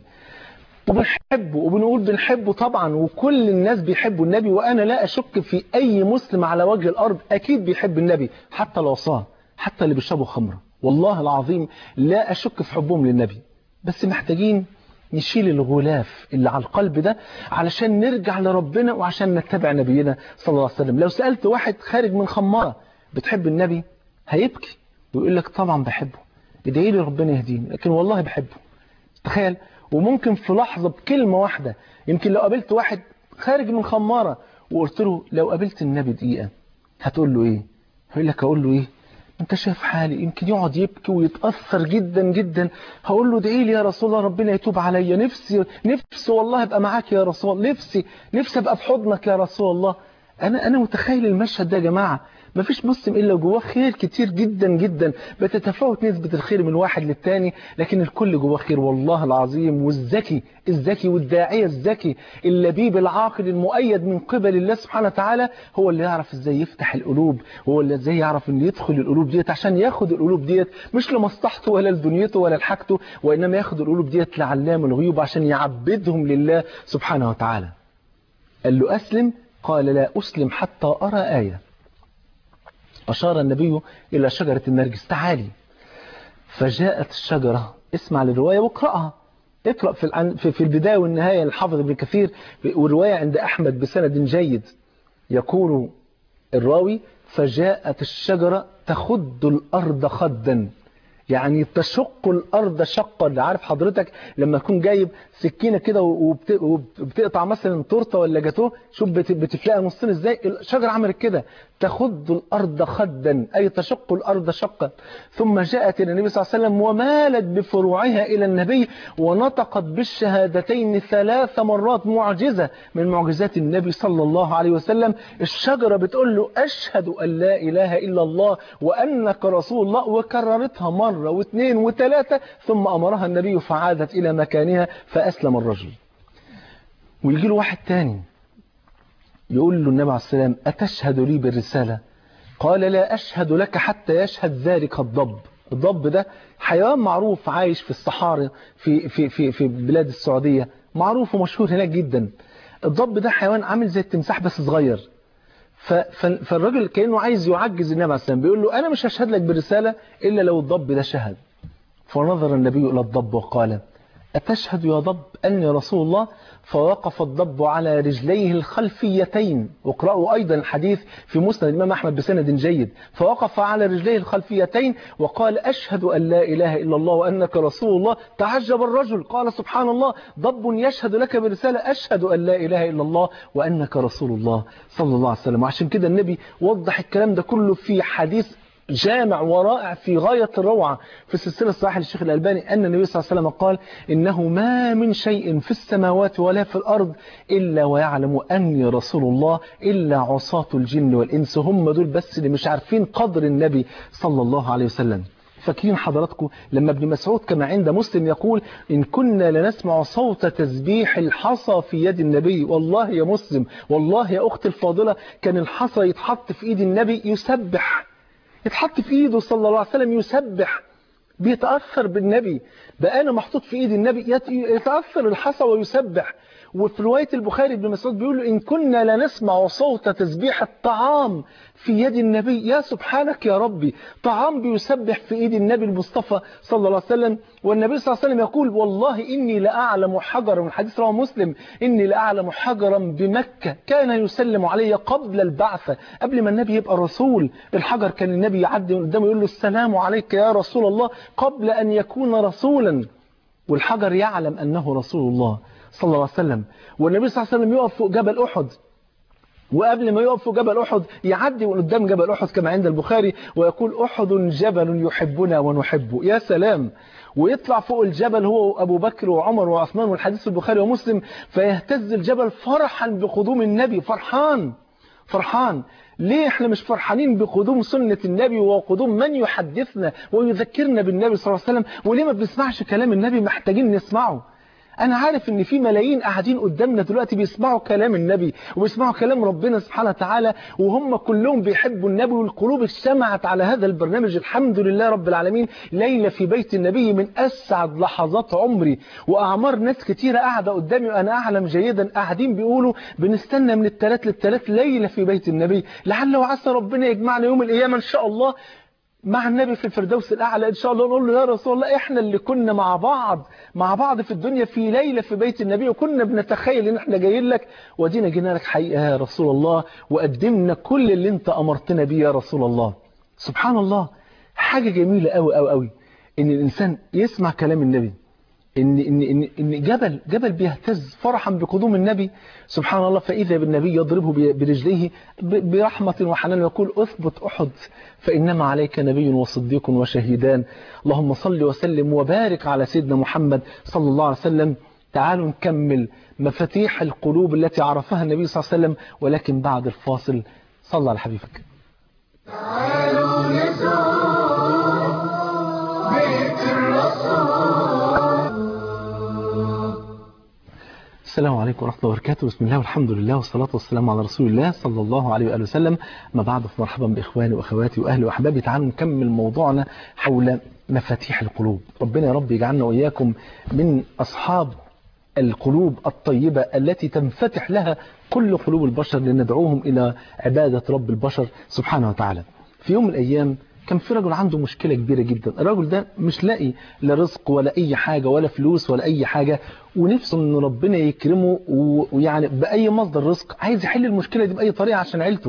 وبنحبه وبنقول بنحبه طبعا وكل الناس بيحبوا النبي وانا لا اشك في اي مسلم على وجه الارض اكيد بيحب النبي حتى العصاه حتى اللي بيشربوا خمره والله العظيم لا أشك في حبهم للنبي بس محتاجين نشيل الغلاف اللي على القلب ده علشان نرجع لربنا وعشان نتبع نبينا صلى الله عليه وسلم لو سألت واحد خارج من خمارة بتحب النبي هيبكي ويقول لك طبعا بحبه ادعي لي ربنا يهديني لكن والله بحبه تخيل وممكن في لحظة بكلمة واحدة يمكن لو قابلت واحد خارج من خمارة وقلت له لو قابلت النبي دقيقة هتقول له ايه هيقول لك اقول له ايه انت شايف حالي يمكن يقعد يبكي ويتأثر جدا جدا هقول له ادعي لي يا رسول الله ربنا يتوب عليا نفسي نفسي والله ابقى معاك يا رسول الله نفسي نفسي ابقى في حضنك يا رسول الله انا انا متخيل المشهد ده يا جماعه ما فيش مسلم إلا جواه خير كتير جدا جدا بتتفاوت نسبة الخير من واحد للتاني لكن الكل جواه خير والله العظيم والذكي الذكي والداعية الذكي اللبيب العاقل المؤيد من قبل الله سبحانه وتعالى هو اللي يعرف ازاي يفتح القلوب هو اللي ازاي يعرف ان يدخل القلوب ديت عشان ياخد القلوب ديت مش لمصلحته ولا لدنيته ولا لحاجته وانما ياخد القلوب ديت لعلام الغيوب عشان يعبدهم لله سبحانه وتعالى قال له أسلم قال لا أسلم حتى أرى آية أشار النبي إلى شجرة النرجس تعالي فجاءت الشجرة اسمع للرواية واقرأها اقرأ في العن- في في البداية والنهاية الحافظ ابن كثير والرواية عند أحمد بسند جيد يقول الراوي فجاءت الشجرة تخد الأرض خدا يعني تشق الأرض شقا عارف حضرتك لما تكون جايب سكينة كده وبت- وبتقطع مثلا تورته ولا جاتوه شوف بت- بتفلقها نصين ازاي الشجرة عملت كده تخد الأرض خدا أي تشق الأرض شقا ثم جاءت إلى النبي صلى الله عليه وسلم ومالت بفروعها إلى النبي ونطقت بالشهادتين ثلاث مرات معجزة من معجزات النبي صلى الله عليه وسلم الشجرة بتقول له أشهد أن لا إله إلا الله وأنك رسول الله وكررتها مرة واثنين وثلاثة ثم أمرها النبي فعادت إلى مكانها فأسلم الرجل ويجي له واحد تاني يقول له النبي عليه السلام أتشهد لي بالرسالة قال لا أشهد لك حتى يشهد ذلك الضب الضب ده حيوان معروف عايش في الصحاري في, في, في, في بلاد السعودية معروف ومشهور هناك جدا الضب ده حيوان عامل زي التمساح بس صغير ف- ف- فالراجل كأنه عايز يعجز النبي عليه السلام بيقول له أنا مش هشهد لك برسالة إلا لو الضب ده شهد فنظر النبي إلى الضب وقال أتشهد يا ضب أني رسول الله فوقف الضب على رجليه الخلفيتين واقرأوا أيضا الحديث في مسند الإمام أحمد بسند جيد فوقف على رجليه الخلفيتين وقال أشهد أن لا إله إلا الله وأنك رسول الله تعجب الرجل قال سبحان الله ضب يشهد لك برسالة أشهد أن لا إله إلا الله وأنك رسول الله صلى الله عليه وسلم وعشان كده النبي وضح الكلام ده كله في حديث جامع ورائع في غاية الروعة في السلسلة الصحيحة للشيخ الألباني أن النبي صلى الله عليه وسلم قال إنه ما من شيء في السماوات ولا في الأرض إلا ويعلم أني رسول الله إلا عصاة الجن والإنس هم دول بس اللي مش عارفين قدر النبي صلى الله عليه وسلم فاكرين حضراتكم لما ابن مسعود كما عند مسلم يقول إن كنا لنسمع صوت تسبيح الحصى في يد النبي والله يا مسلم والله يا أختي الفاضلة كان الحصى يتحط في إيد النبي يسبح يتحط في ايده صلى الله عليه وسلم يسبح بيتأثر بالنبي بقى أنا محطوط في ايد النبي يت- يتأثر الحصى ويسبح وفي رواية البخاري ابن مسعود بيقول له إن كنا لنسمع صوت تسبيح الطعام في يد النبي يا سبحانك يا ربي طعام بيسبح في ايد النبي المصطفى صلى الله عليه وسلم والنبي صلى الله عليه وسلم يقول والله إني لأعلم حجرا من حديث رواه مسلم إني لأعلم حجرا بمكة كان يسلم علي قبل البعثة قبل ما النبي يبقى رسول الحجر كان النبي يعدي من قدامه يقول له السلام عليك يا رسول الله قبل أن يكون رسولا والحجر يعلم أنه رسول الله صلى الله عليه وسلم والنبي صلى الله عليه وسلم يقف فوق جبل أحد وقبل ما يقف فوق جبل أحد يعدي من قدام جبل أحد كما عند البخاري ويقول أحد جبل يحبنا ونحبه يا سلام ويطلع فوق الجبل هو وأبو بكر وعمر وعثمان والحديث في البخاري ومسلم فيهتز الجبل فرحا بقدوم النبي فرحان فرحان ليه احنا مش فرحانين بقدوم سنة النبي وقدوم من يحدثنا ويذكرنا بالنبي صلى الله عليه وسلم وليه ما بنسمعش كلام النبي محتاجين نسمعه أنا عارف إن في ملايين قاعدين قدامنا دلوقتي بيسمعوا كلام النبي وبيسمعوا كلام ربنا سبحانه وتعالى وهم كلهم بيحبوا النبي والقلوب اجتمعت على هذا البرنامج الحمد لله رب العالمين ليلة في بيت النبي من أسعد لحظات عمري وأعمار ناس كتيرة قاعدة قدامي وأنا أعلم جيدا قاعدين بيقولوا بنستنى من الثلاث للثلاث ليلة في بيت النبي لعل وعسى ربنا يجمعنا يوم القيامة إن شاء الله مع النبي في الفردوس الأعلى إن شاء الله نقول له يا رسول الله إحنا اللي كنا مع بعض مع بعض في الدنيا في ليلة في بيت النبي وكنا بنتخيل إن إحنا جايين لك ودينا جينا لك حقيقة يا رسول الله وقدمنا كل اللي أنت أمرتنا بيه يا رسول الله سبحان الله حاجة جميلة أوي أوي أوي إن الإنسان يسمع كلام النبي إن إن إن إن جبل جبل بيهتز فرحا بقدوم النبي سبحان الله فإذا بالنبي يضربه برجليه ب- برحمة وحنان ويقول أثبت أحد فإنما عليك نبي وصديق وشهيدان اللهم صل وسلم وبارك على سيدنا محمد صلى الله عليه وسلم تعالوا نكمل مفاتيح القلوب التي عرفها النبي صلى الله عليه وسلم ولكن بعد الفاصل صلى على حبيبك تعالوا نزور بيت الرسول السلام عليكم ورحمة الله وبركاته بسم الله والحمد لله والصلاة والسلام على رسول الله صلى الله عليه وآله وسلم ما بعد مرحبا بإخواني وأخواتي وأهلي وأحبابي تعالوا نكمل موضوعنا حول مفاتيح القلوب ربنا يا رب يجعلنا وإياكم من أصحاب القلوب الطيبة التي تنفتح لها كل قلوب البشر لندعوهم إلى عبادة رب البشر سبحانه وتعالى في يوم من الأيام كان في رجل عنده مشكلة كبيرة جدا الرجل ده مش لاقي لا رزق ولا أي حاجة ولا فلوس ولا أي حاجة ونفسه ان ربنا يكرمه و- ويعني بأي مصدر رزق عايز يحل المشكلة دي بأي طريقة عشان عيلته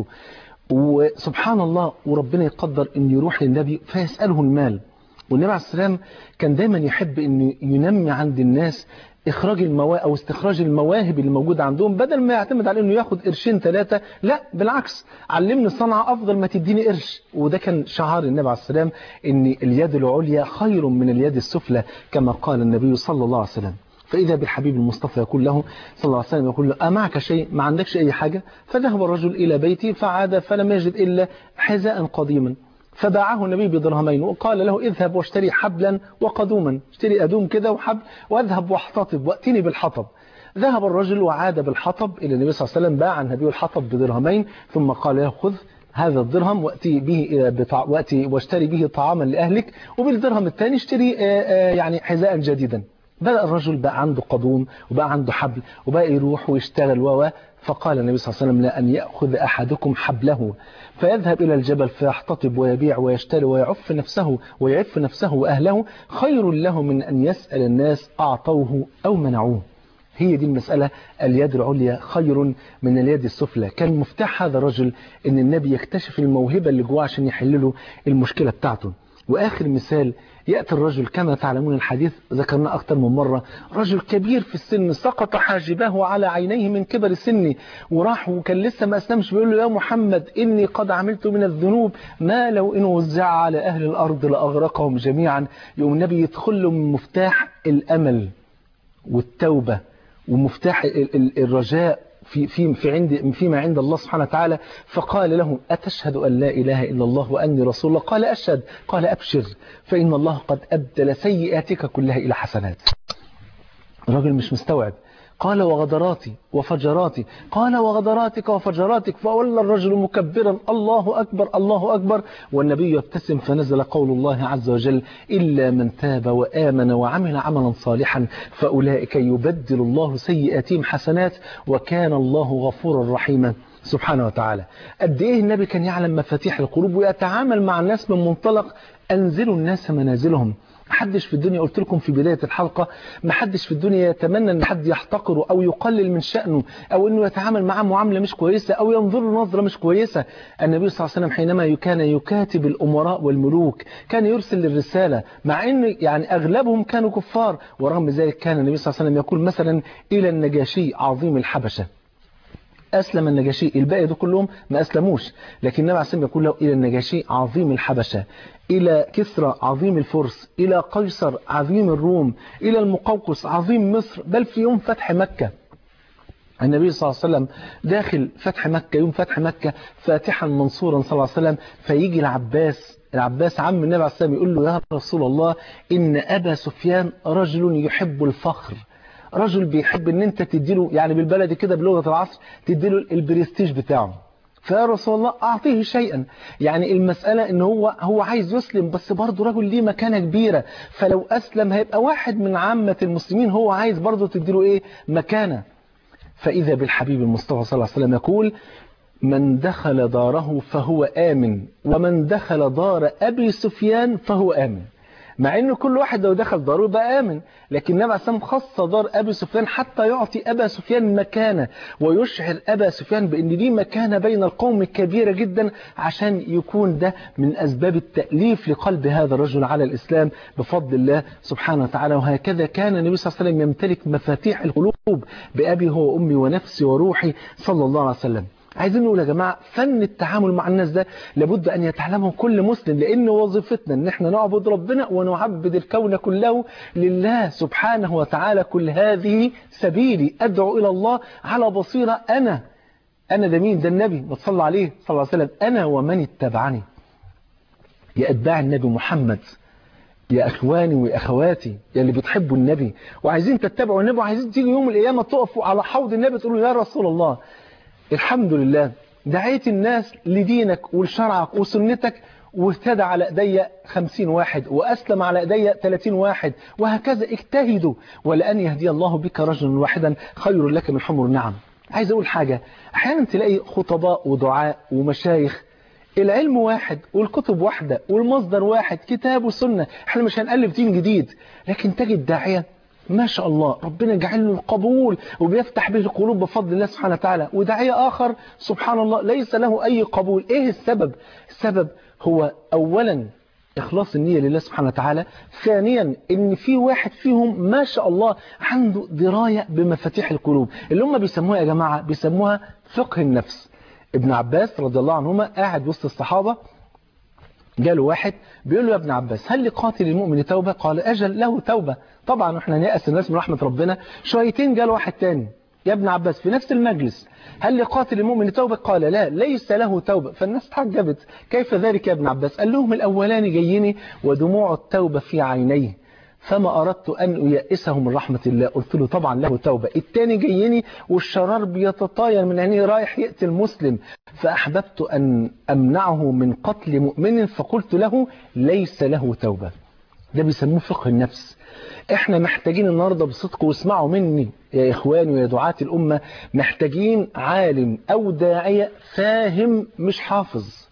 وسبحان الله وربنا يقدر ان يروح للنبي فيسأله المال والنبي عليه السلام كان دايما يحب ان ينمي عند الناس اخراج المواهب او استخراج المواهب اللي موجوده عندهم بدل ما يعتمد على انه ياخد قرشين ثلاثه لا بالعكس علمني صنعه افضل ما تديني قرش وده كان شعار النبي عليه السلام ان اليد العليا خير من اليد السفلى كما قال النبي صلى الله عليه وسلم فإذا بالحبيب المصطفى يقول له صلى الله عليه وسلم يقول له أمعك شيء ما عندكش أي حاجة فذهب الرجل إلى بيته فعاد فلم يجد إلا حذاء قديما فباعه النبي بدرهمين وقال له اذهب واشتري حبلا وقدوما اشتري أدوم كده وحبل واذهب واحتطب واتني بالحطب ذهب الرجل وعاد بالحطب إلى النبي صلى الله عليه وسلم باع النبي الحطب بدرهمين ثم قال له خذ هذا الدرهم واتي به إلى بطع... واتي واشتري به طعاما لأهلك وبالدرهم الثاني اشتري آه، آه، يعني حذاء جديدا بدأ الرجل بقى عنده قدوم وبقى عنده حبل وبقى يروح ويشتغل و فقال النبي صلى الله عليه وسلم لأن يأخذ أحدكم حبله فيذهب إلى الجبل فيحتطب ويبيع ويشتري ويعف نفسه ويعف نفسه وأهله خير له من أن يسأل الناس أعطوه أو منعوه هي دي المسألة اليد العليا خير من اليد السفلى كان مفتاح هذا الرجل ان النبي يكتشف الموهبة اللي جواه عشان يحل له المشكلة بتاعته وآخر مثال يأتي الرجل كما تعلمون الحديث ذكرنا أكثر من مرة رجل كبير في السن سقط حاجباه على عينيه من كبر السن وراح وكان لسه ما أسلمش بيقول له يا محمد إني قد عملت من الذنوب ما لو إن وزع على أهل الأرض لأغرقهم جميعا يوم النبي يدخل له من مفتاح الأمل والتوبة ومفتاح ال- ال- الرجاء في في في عند فيما عند الله سبحانه وتعالى فقال له أتشهد أن لا إله إلا الله وأني رسول الله قال أشهد قال أبشر فإن الله قد أبدل سيئاتك كلها إلى حسنات الراجل مش مستوعب قال وغدراتي وفجراتي قال وغدراتك وفجراتك فولى الرجل مكبرا الله أكبر الله أكبر والنبي يبتسم فنزل قول الله عز وجل إلا من تاب وآمن وعمل عملا صالحا فأولئك يبدل الله سيئاتهم حسنات وكان الله غفورا رحيما سبحانه وتعالى قد ايه النبي كان يعلم مفاتيح القلوب ويتعامل مع الناس من منطلق أنزلوا الناس منازلهم محدش في الدنيا قلت لكم في بداية الحلقة محدش في الدنيا يتمنى ان حد يحتقره او يقلل من شأنه او انه يتعامل معاه معاملة مش كويسة او ينظر له نظرة مش كويسة النبي صلى الله عليه وسلم حينما كان يكاتب الامراء والملوك كان يرسل الرسالة مع ان يعني اغلبهم كانوا كفار ورغم ذلك كان النبي صلى الله عليه وسلم يقول مثلا الى النجاشي عظيم الحبشة أسلم النجاشي الباقي دول كلهم ما أسلموش لكن النبي عليه الصلاة والسلام يقول له إلى النجاشي عظيم الحبشة إلى كسرى عظيم الفرس إلى قيصر عظيم الروم إلى المقوقس عظيم مصر بل في يوم فتح مكة النبي صلى الله عليه وسلم داخل فتح مكة يوم فتح مكة فاتحا منصورا صلى الله عليه وسلم فيجي العباس العباس عم النبي عليه الصلاة والسلام يقول له يا رسول الله إن أبا سفيان رجل يحب الفخر رجل بيحب ان انت تديله يعني بالبلدي كده بلغة العصر تديله البرستيج بتاعه فيا رسول الله اعطيه شيئا يعني المسألة ان هو هو عايز يسلم بس برضه رجل ليه مكانة كبيرة فلو اسلم هيبقى واحد من عامة المسلمين هو عايز برضه تديله ايه مكانة فاذا بالحبيب المصطفى صلى الله عليه وسلم يقول من دخل داره فهو آمن ومن دخل دار أبي سفيان فهو آمن مع ان كل واحد لو دخل داره يبقى امن لكن النبي عليه الصلاه والسلام خص دار ابي سفيان حتى يعطي ابا سفيان مكانه ويشعر ابا سفيان بان دي مكانه بين القوم كبيره جدا عشان يكون ده من اسباب التاليف لقلب هذا الرجل على الاسلام بفضل الله سبحانه وتعالى وهكذا كان النبي صلى الله عليه وسلم يمتلك مفاتيح القلوب بابي هو وامي ونفسي وروحي صلى الله عليه وسلم عايزين نقول يا جماعة فن التعامل مع الناس ده لابد أن يتعلمه كل مسلم لأن وظيفتنا أن احنا نعبد ربنا ونعبد الكون كله لله سبحانه وتعالى كل هذه سبيلي أدعو إلى الله على بصيرة أنا أنا ده مين ده النبي ما تصلى عليه صلى الله عليه وسلم أنا ومن اتبعني يا أتباع النبي محمد يا أخواني وأخواتي يا اللي بتحبوا النبي وعايزين تتبعوا النبي وعايزين تيجوا يوم القيامة تقفوا على حوض النبي تقولوا يا رسول الله الحمد لله دعيت الناس لدينك ولشرعك وسنتك واهتدى على ايدي 50 واحد وأسلم على ايدي 30 واحد وهكذا اجتهدوا ولأن يهدي الله بك رجلا واحدا خير لك من حمر النعم عايز أقول حاجة أحيانا تلاقي خطباء ودعاء ومشايخ العلم واحد والكتب واحدة والمصدر واحد كتاب وسنة احنا مش هنألف دين جديد لكن تجد داعية ما شاء الله ربنا جعل له القبول وبيفتح به القلوب بفضل الله سبحانه وتعالى وداعية آخر سبحان الله ليس له أي قبول إيه السبب السبب هو أولا إخلاص النية لله سبحانه وتعالى ثانيا إن في واحد فيهم ما شاء الله عنده دراية بمفاتيح القلوب اللي هم بيسموها يا جماعة بيسموها فقه النفس ابن عباس رضي الله عنهما قاعد وسط الصحابة جاله واحد بيقول له يا ابن عباس هل لقاتل المؤمن توبة قال أجل له توبة طبعا احنا نيأس الناس من رحمة ربنا شويتين جاله واحد تاني يا ابن عباس في نفس المجلس هل لقاتل المؤمن توبة قال لا ليس له توبة فالناس تعجبت كيف ذلك يا ابن عباس قال لهم الأولاني جيني ودموع التوبة في عينيه فما أردت أن أيأسه من رحمة الله قلت له طبعا له توبة التاني جيني والشرار بيتطاير من عينيه رايح يقتل مسلم فأحببت أن أمنعه من قتل مؤمن فقلت له ليس له توبة ده بيسموه فقه النفس احنا محتاجين النهاردة بصدق واسمعوا مني يا إخواني ويا دعاة الأمة محتاجين عالم أو داعية فاهم مش حافظ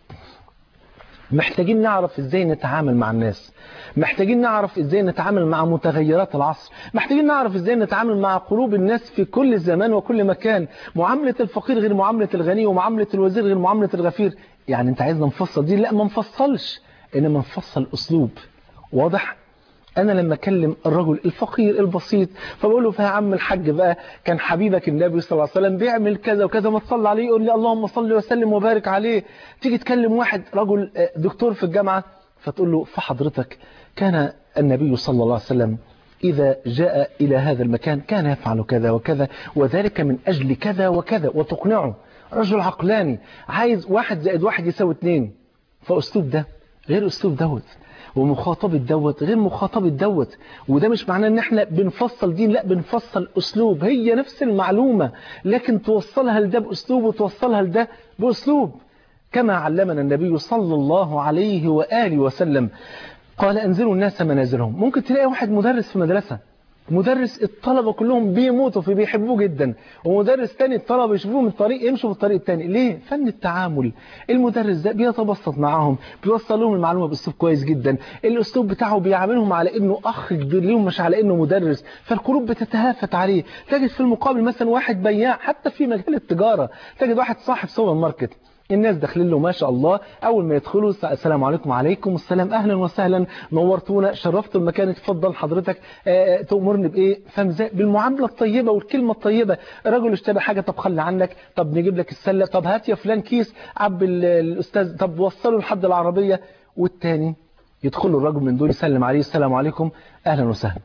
محتاجين نعرف ازاي نتعامل مع الناس محتاجين نعرف ازاي نتعامل مع متغيرات العصر محتاجين نعرف ازاي نتعامل مع قلوب الناس في كل زمان وكل مكان معاملة الفقير غير معاملة الغني ومعاملة الوزير غير معاملة الغفير يعني انت عايزنا نفصل دي لا ما نفصلش انما نفصل اسلوب واضح انا لما اكلم الرجل الفقير البسيط فبقول له فيا عم الحاج بقى كان حبيبك النبي صلى الله عليه وسلم بيعمل كذا وكذا ما تصلي عليه يقول لي اللهم صل وسلم وبارك عليه تيجي تكلم واحد رجل دكتور في الجامعه فتقول له فحضرتك كان النبي صلى الله عليه وسلم إذا جاء إلى هذا المكان كان يفعل كذا وكذا وذلك من أجل كذا وكذا وتقنعه رجل عقلاني عايز واحد زائد واحد يساوي اتنين فأسلوب ده غير أسلوب دوت ومخاطبة دوت غير مخاطبة دوت وده مش معناه ان احنا بنفصل دين لا بنفصل اسلوب هي نفس المعلومة لكن توصلها لده باسلوب وتوصلها لده باسلوب كما علمنا النبي صلى الله عليه وآله وسلم قال انزلوا الناس منازلهم ممكن تلاقي واحد مدرس في مدرسة مدرس الطلبة كلهم بيموتوا فيه بيحبوه جدا ومدرس تاني الطلبة يشوفوه من طريق يمشوا في الطريق التاني ليه؟ فن التعامل المدرس ده بيتبسط معاهم بيوصل لهم المعلومة بأسلوب كويس جدا الأسلوب بتاعه بيعاملهم على إنه أخ كبير ليهم مش على إنه مدرس فالقلوب بتتهافت عليه تجد في المقابل مثلا واحد بياع حتى في مجال التجارة تجد واحد صاحب سوبر ماركت الناس داخلين له ما شاء الله أول ما يدخلوا السلام عليكم وعليكم السلام أهلا وسهلا نورتونا شرفتوا المكان اتفضل حضرتك آه تأمرني بإيه فمزاء بالمعاملة الطيبة والكلمة الطيبة الرجل اشترى حاجة طب خلي عنك طب نجيب لك السلة طب هات يا فلان كيس عب الأستاذ طب وصله لحد العربية والتاني يدخل الرجل من دول يسلم عليه السلام عليكم أهلا وسهلا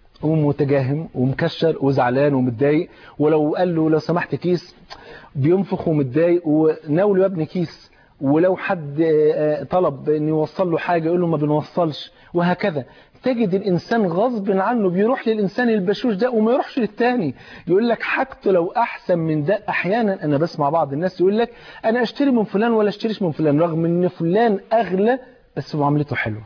ومتجاهم ومكشر وزعلان ومتضايق ولو قال له لو سمحت كيس بينفخ ومتضايق وناوله يا ابني كيس ولو حد طلب ان يوصل له حاجة يقول له ما بنوصلش وهكذا تجد الإنسان غصب عنه بيروح للإنسان البشوش ده وما يروحش للتاني يقول لك حاجته لو أحسن من ده أحيانا أنا بسمع بعض الناس يقول لك أنا أشتري من فلان ولا أشتريش من فلان رغم أن فلان أغلى بس معاملته حلوة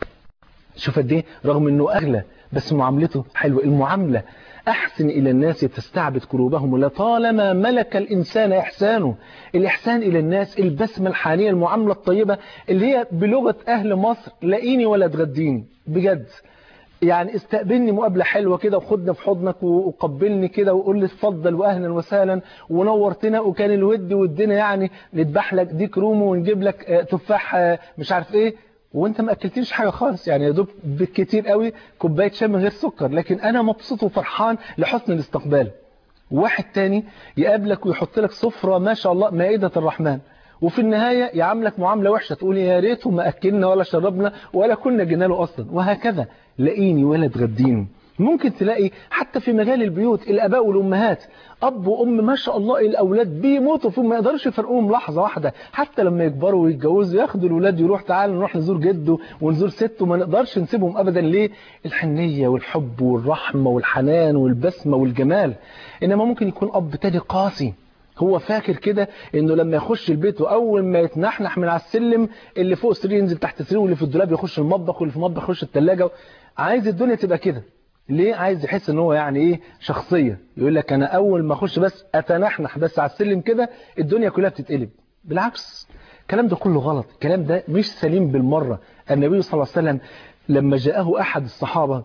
شوف قد ايه رغم أنه أغلى بس معاملته حلوة المعاملة أحسن إلى الناس تستعبد قلوبهم لطالما ملك الإنسان إحسانه الإحسان إلى الناس البسمة الحالية المعاملة الطيبة اللي هي بلغة أهل مصر لاقيني ولا تغديني بجد يعني استقبلني مقابلة حلوة كده وخدنا في حضنك وقبلني كده وقول لي اتفضل واهلا وسهلا ونورتنا وكان الود ودنا يعني نذبح لك ديك رومو ونجيب لك تفاح مش عارف ايه وانت ما اكلتنيش حاجه خالص يعني يا دوب بالكتير قوي كوبايه شاي من غير سكر لكن انا مبسوط وفرحان لحسن الاستقبال واحد تاني يقابلك ويحط لك سفره ما شاء الله مائده الرحمن وفي النهاية يعاملك معاملة وحشة تقول يا ريته ما أكلنا ولا شربنا ولا كنا جينا له أصلا وهكذا لاقيني ولا تغديني ممكن تلاقي حتى في مجال البيوت الاباء والامهات اب وام ما شاء الله الاولاد بيموتوا فيهم ما يقدرش يفرقوهم لحظه واحده حتى لما يكبروا ويتجوزوا ياخدوا الاولاد يروح تعالى نروح نزور جده ونزور سته ما نقدرش نسيبهم ابدا ليه الحنيه والحب والرحمه والحنان والبسمه والجمال انما ممكن يكون اب تاني قاسي هو فاكر كده انه لما يخش البيت واول ما يتنحنح من على السلم اللي فوق السرير ينزل تحت السرير واللي في الدولاب يخش المطبخ واللي في المطبخ يخش الثلاجه عايز الدنيا تبقى كده ليه عايز يحس ان هو يعني ايه شخصيه يقول لك انا اول ما اخش بس اتنحنح بس على السلم كده الدنيا كلها بتتقلب بالعكس الكلام ده كله غلط الكلام ده مش سليم بالمره النبي صلى الله عليه وسلم لما جاءه احد الصحابه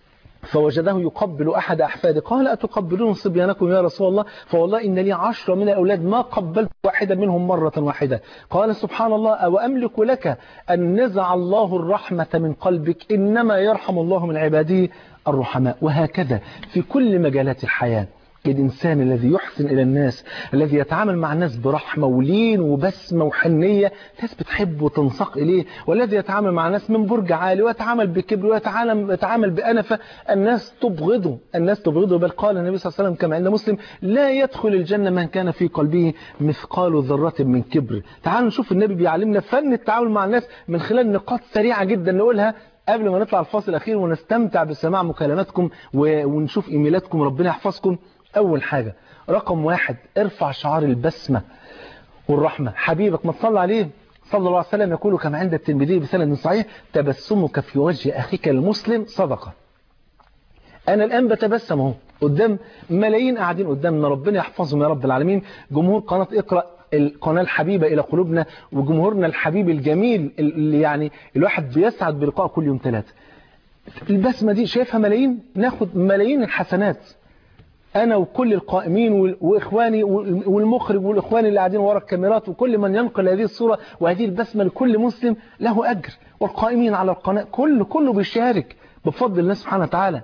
فوجده يقبل أحد أحفاده قال أتقبلون صبيانكم يا رسول الله فوالله إن لي عشرة من الأولاد ما قبلت واحدة منهم مرة واحدة قال سبحان الله أو أملك لك أن نزع الله الرحمة من قلبك إنما يرحم الله من عباده الرحماء وهكذا في كل مجالات الحياة الإنسان الذي يحسن إلى الناس الذي يتعامل مع الناس برحمة ولين وبسمة وحنية ناس بتحبه وتنساق إليه والذي يتعامل مع الناس من برج عالي ويتعامل بكبر ويتعامل يتعامل بأنفة الناس تبغضه الناس تبغضه بل قال النبي صلى الله عليه وسلم كما عند مسلم لا يدخل الجنة من كان في قلبه مثقال ذرة من كبر تعالوا نشوف النبي بيعلمنا فن التعامل مع الناس من خلال نقاط سريعة جدا نقولها قبل ما نطلع الفاصل الأخير ونستمتع بسماع مكالماتكم ونشوف إيميلاتكم ربنا يحفظكم أول حاجة رقم واحد ارفع شعار البسمة والرحمة حبيبك ما تصلى عليه صلى الله عليه وسلم يقول كما عند الترمذي بسند صحيح تبسمك في وجه أخيك المسلم صدقة أنا الآن بتبسم اهو قدام ملايين قاعدين قدامنا ربنا يحفظهم يا رب العالمين جمهور قناة اقرأ القناة الحبيبة إلى قلوبنا وجمهورنا الحبيب الجميل اللي يعني الواحد بيسعد بلقاء كل يوم ثلاثة البسمة دي شايفها ملايين ناخد ملايين الحسنات أنا وكل القائمين وإخواني والمخرج والإخوان اللي قاعدين ورا الكاميرات وكل من ينقل هذه الصورة وهذه البسمة لكل مسلم له أجر والقائمين على القناة كله كله بيشارك بفضل الله سبحانه وتعالى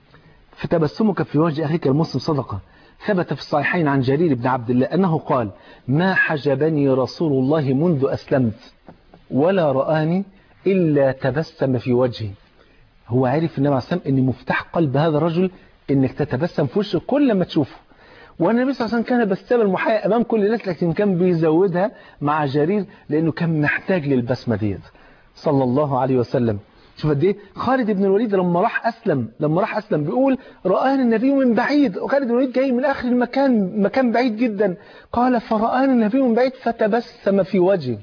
فتبسمك في وجه أخيك المسلم صدقة ثبت في الصحيحين عن جرير بن عبد الله أنه قال ما حجبني رسول الله منذ أسلمت ولا رآني إلا تبسم في وجهي هو عارف النبي عليه السلام أن مفتاح قلب هذا الرجل أنك تتبسم في وشه كل ما تشوفه والنبي صلى الله عليه وسلم كان بسام المحيا أمام كل الناس لكن كان بيزودها مع جرير لأنه كان محتاج للبسمة ديت صلى الله عليه وسلم شوف قد ايه خالد بن الوليد لما راح أسلم لما راح أسلم بيقول رآني النبي من بعيد وخالد بن الوليد جاي من آخر المكان مكان بعيد جدا قال فرآني النبي من بعيد فتبسم في وجهي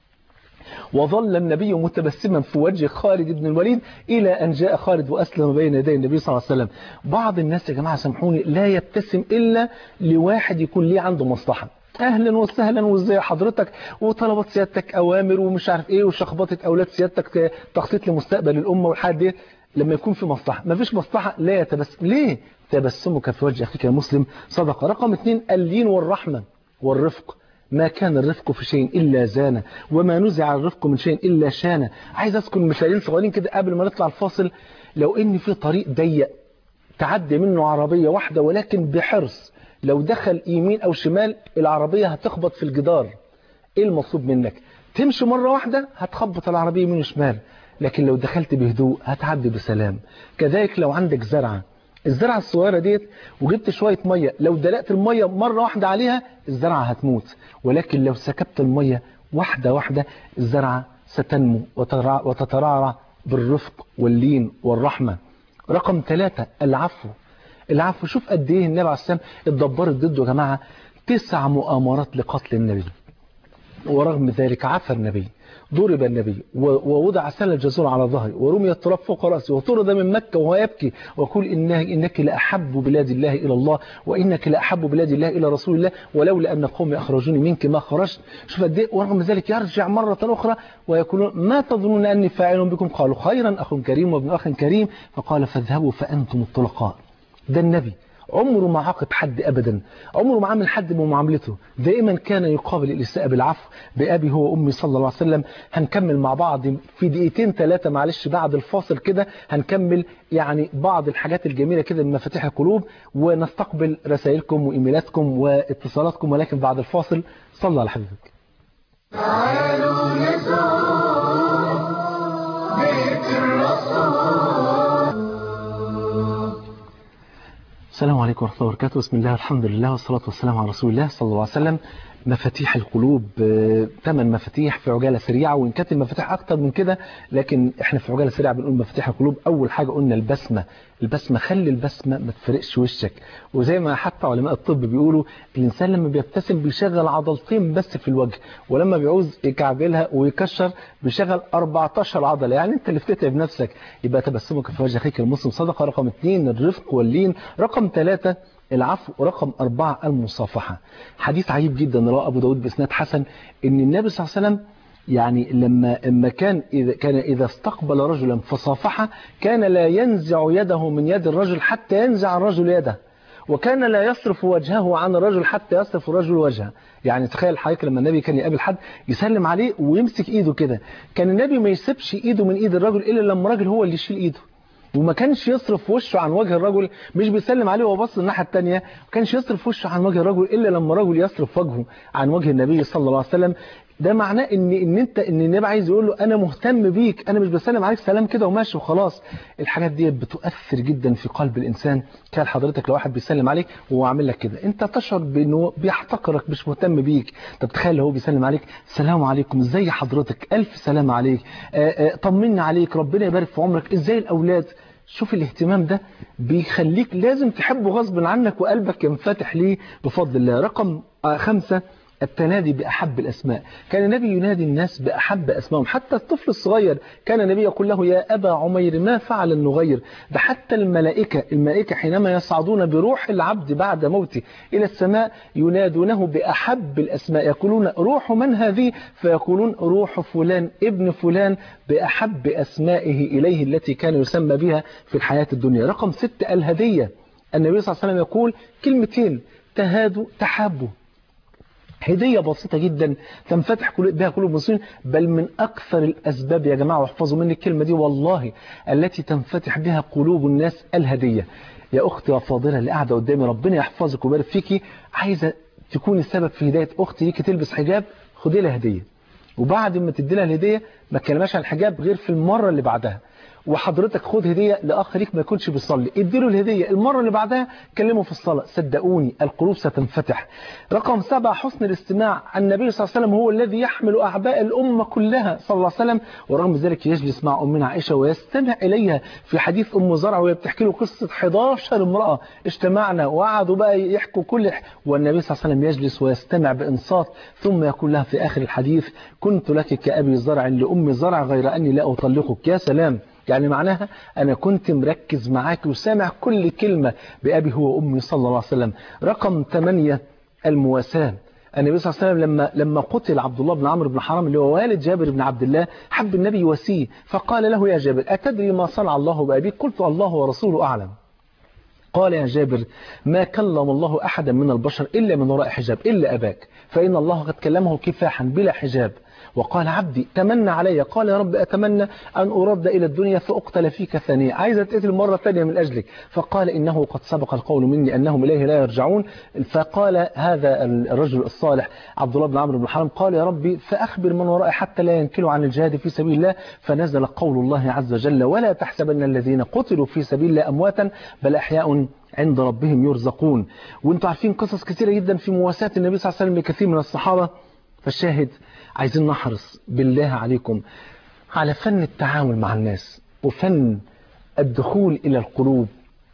وظل النبي متبسما في وجه خالد بن الوليد إلى أن جاء خالد وأسلم بين يدي النبي صلى الله عليه وسلم بعض الناس يا جماعة سامحوني لا يبتسم إلا لواحد يكون ليه عنده مصلحة اهلا وسهلا وازاي حضرتك وطلبات سيادتك اوامر ومش عارف ايه وشخبطه اولاد سيادتك تخطيط لمستقبل الامه والحاجات دي لما يكون في مصلحه ما فيش مصلحه لا يتبسم ليه تبسمك في وجه اخيك المسلم صدقه رقم اثنين اللين والرحمه والرفق ما كان الرفق في شيء إلا زانه وما نزع الرفق من شيء إلا شانه عايز أذكر مثالين صغيرين كده قبل ما نطلع الفاصل لو إن في طريق ضيق تعدي منه عربية واحدة ولكن بحرص لو دخل يمين أو شمال العربية هتخبط في الجدار إيه المطلوب منك تمشي مرة واحدة هتخبط العربية يمين وشمال لكن لو دخلت بهدوء هتعدي بسلام كذلك لو عندك زرعة الزرعة الصغيرة ديت وجبت شوية مية لو دلقت المية مرة واحدة عليها الزرعة هتموت ولكن لو سكبت المية واحدة واحدة الزرعة ستنمو وتترعرع بالرفق واللين والرحمة رقم ثلاثة العفو العفو شوف قد ايه النبي عليه السلام اتدبرت ضده يا جماعة تسع مؤامرات لقتل النبي ورغم ذلك عفى النبي ضرب النبي ووضع سل الجزور على ظهره ورمي التراب فوق رأسه وطرد من مكة وهو يبكي ويقول إنه إنك لأحب بلاد الله إلى الله وإنك لأحب بلاد الله إلى رسول الله ولولا أن قومي أخرجوني منك ما خرجت شوف قد ايه ورغم ذلك يرجع مرة أخرى ويقولون ما تظنون أني فاعل بكم قالوا خيرا أخ كريم وابن أخ كريم فقال فاذهبوا فأنتم الطلقاء ده النبي عمره ما عاقب حد أبدا عمره ما عمل حد بمعاملته دائما كان يقابل الإساءة بالعفو بأبي هو وأمي صلى الله عليه وسلم هنكمل مع بعض في دقيقتين ثلاثة معلش بعد الفاصل كده هنكمل يعني بعض الحاجات الجميلة كده من مفاتيح القلوب ونستقبل رسائلكم وإيميلاتكم واتصالاتكم ولكن بعد الفاصل صلى على حبيبك تعالوا نزور بيت الرسول السلام عليكم ورحمة الله وبركاته بسم الله والحمد لله والصلاة والسلام على رسول الله صلى الله عليه وسلم مفاتيح القلوب ثمان مفاتيح في عجالة سريعة وإن كانت المفاتيح أكتر من كده لكن إحنا في عجالة سريعة بنقول مفاتيح القلوب أول حاجة قلنا البسمة البسمة خلي البسمة ما تفرقش وشك وزي ما حتى علماء الطب بيقولوا الإنسان لما بيبتسم بيشغل عضلتين بس في الوجه ولما بيعوز يكعبلها ويكشر بيشغل 14 عضلة يعني أنت اللي بتتعب نفسك يبقى تبسمك في وجه أخيك المسلم صدقة رقم اثنين الرفق واللين رقم ثلاثة العفو رقم أربعة المصافحة حديث عجيب جدا رواه أبو داود بإسناد حسن إن النبي صلى الله عليه وسلم يعني لما لما كان إذا كان إذا استقبل رجلا فصافحه كان لا ينزع يده من يد الرجل حتى ينزع الرجل يده وكان لا يصرف وجهه عن الرجل حتى يصرف الرجل وجهه يعني تخيل حضرتك لما النبي كان يقابل حد يسلم عليه ويمسك ايده كده كان النبي ما يسيبش ايده من ايد الرجل الا لما الراجل هو اللي يشيل ايده وما كانش يصرف وشه عن وجه الرجل مش بيسلم عليه وهو باص الناحيه الثانيه ما كانش يصرف وشه عن وجه الرجل الا لما الرجل يصرف وجهه عن وجه النبي صلى الله عليه وسلم ده معناه ان ان انت ان النبي عايز يقول له انا مهتم بيك انا مش بسلم عليك سلام كده وماشي وخلاص الحاجات دي بتؤثر جدا في قلب الانسان كان حضرتك لو واحد بيسلم عليك وهو عامل لك كده انت تشعر بانه بيحتقرك مش مهتم بيك طب تخيل هو بيسلم عليك السلام عليكم ازاي حضرتك الف سلام عليك طمنا عليك ربنا يبارك في عمرك ازاي الاولاد شوف الاهتمام ده بيخليك لازم تحبه غصب عنك وقلبك ينفتح ليه بفضل الله رقم خمسة التنادي بأحب الأسماء كان النبي ينادي الناس بأحب أسمائهم حتى الطفل الصغير كان النبي يقول له يا أبا عمير ما فعل النغير ده حتى الملائكة الملائكة حينما يصعدون بروح العبد بعد موته إلى السماء ينادونه بأحب الأسماء يقولون روح من هذه فيقولون روح فلان ابن فلان بأحب أسمائه إليه التي كان يسمى بها في الحياة الدنيا رقم ستة الهدية النبي صلى الله عليه وسلم يقول كلمتين تهادوا تحابوا هدية بسيطة جدا تنفتح بها قلوب المسلمين بل من أكثر الأسباب يا جماعة واحفظوا مني الكلمة دي والله التي تنفتح بها قلوب الناس الهدية يا أختي وفاضلة اللي قاعدة قدامي ربنا يحفظك ويبارك فيكي عايزة تكون السبب في هداية أختي ليكي تلبس حجاب خدي لها هدية وبعد ما تدي لها الهدية ما تكلمهاش عن الحجاب غير في المرة اللي بعدها وحضرتك خد هدية لأخ ليك ما يكونش بيصلي اديله الهدية المرة اللي بعدها كلمه في الصلاة صدقوني القلوب ستنفتح رقم سبعة حسن الاستماع النبي صلى الله عليه وسلم هو الذي يحمل أعباء الأمة كلها صلى الله عليه وسلم ورغم ذلك يجلس مع أمنا عائشة ويستمع إليها في حديث أم زرع وهي بتحكي له قصة 11 امرأة اجتمعنا وقعدوا بقى يحكوا كل والنبي صلى الله عليه وسلم يجلس ويستمع بإنصات ثم يقول لها في آخر الحديث كنت لك كأبي زرع لأم زرع غير أني لا أطلقك يا سلام يعني معناها أنا كنت مركز معاك وسامع كل كلمة بأبي هو أمي صلى الله عليه وسلم رقم 8 المواساة النبي صلى الله عليه وسلم لما لما قتل عبد الله بن عمرو بن حرام اللي هو والد جابر بن عبد الله حب النبي يواسيه فقال له يا جابر أتدري ما صنع الله بأبيك قلت الله ورسوله أعلم قال يا جابر ما كلم الله أحدا من البشر إلا من وراء حجاب إلا أباك فإن الله قد كلمه كفاحا بلا حجاب وقال عبدي تمنى علي قال يا رب أتمنى أن أرد إلى الدنيا فأقتل فيك ثانية عايز أتقتل مرة ثانية من أجلك فقال إنه قد سبق القول مني أنهم إليه لا يرجعون فقال هذا الرجل الصالح عبد الله بن عمرو بن حرام قال يا ربي فأخبر من ورائي حتى لا ينكلوا عن الجهاد في سبيل الله فنزل قول الله عز وجل ولا تحسبن الذين قتلوا في سبيل الله أمواتا بل أحياء عند ربهم يرزقون وانتم عارفين قصص كثيرة جدا في مواساة النبي صلى الله عليه وسلم لكثير من الصحابة فالشاهد عايزين نحرص بالله عليكم على فن التعامل مع الناس وفن الدخول إلى القلوب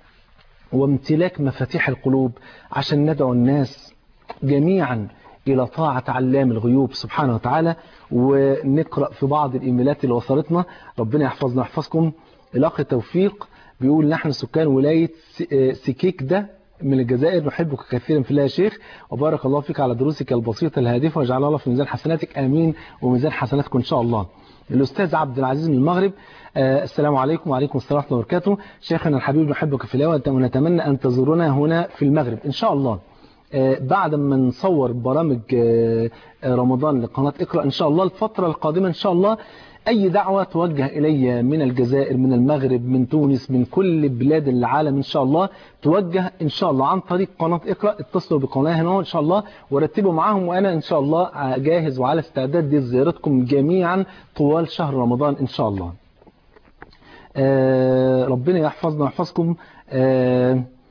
وامتلاك مفاتيح القلوب عشان ندعو الناس جميعا إلى طاعة علام الغيوب سبحانه وتعالى ونقرأ في بعض الإيميلات اللي وصلتنا ربنا يحفظنا ويحفظكم الأخ توفيق بيقول نحن سكان ولاية سكيك ده من الجزائر نحبك كثيرا في الله يا شيخ وبارك الله فيك على دروسك البسيطة الهادفة وجعل الله في ميزان حسناتك آمين وميزان حسناتكم إن شاء الله الأستاذ عبد العزيز من المغرب آه السلام عليكم وعليكم السلام ورحمة الله وبركاته شيخنا الحبيب نحبك في الله ونتمنى أن تزورنا هنا في المغرب إن شاء الله آه بعد ما نصور برامج آه رمضان لقناة اقرأ إن شاء الله الفترة القادمة إن شاء الله أي دعوة توجه إلي من الجزائر من المغرب من تونس من كل بلاد العالم إن شاء الله توجه إن شاء الله عن طريق قناة اقرأ اتصلوا بقناة هنا إن شاء الله ورتبوا معاهم وأنا إن شاء الله جاهز وعلى استعداد لزيارتكم جميعا طوال شهر رمضان إن شاء الله آه ربنا يحفظنا ويحفظكم آه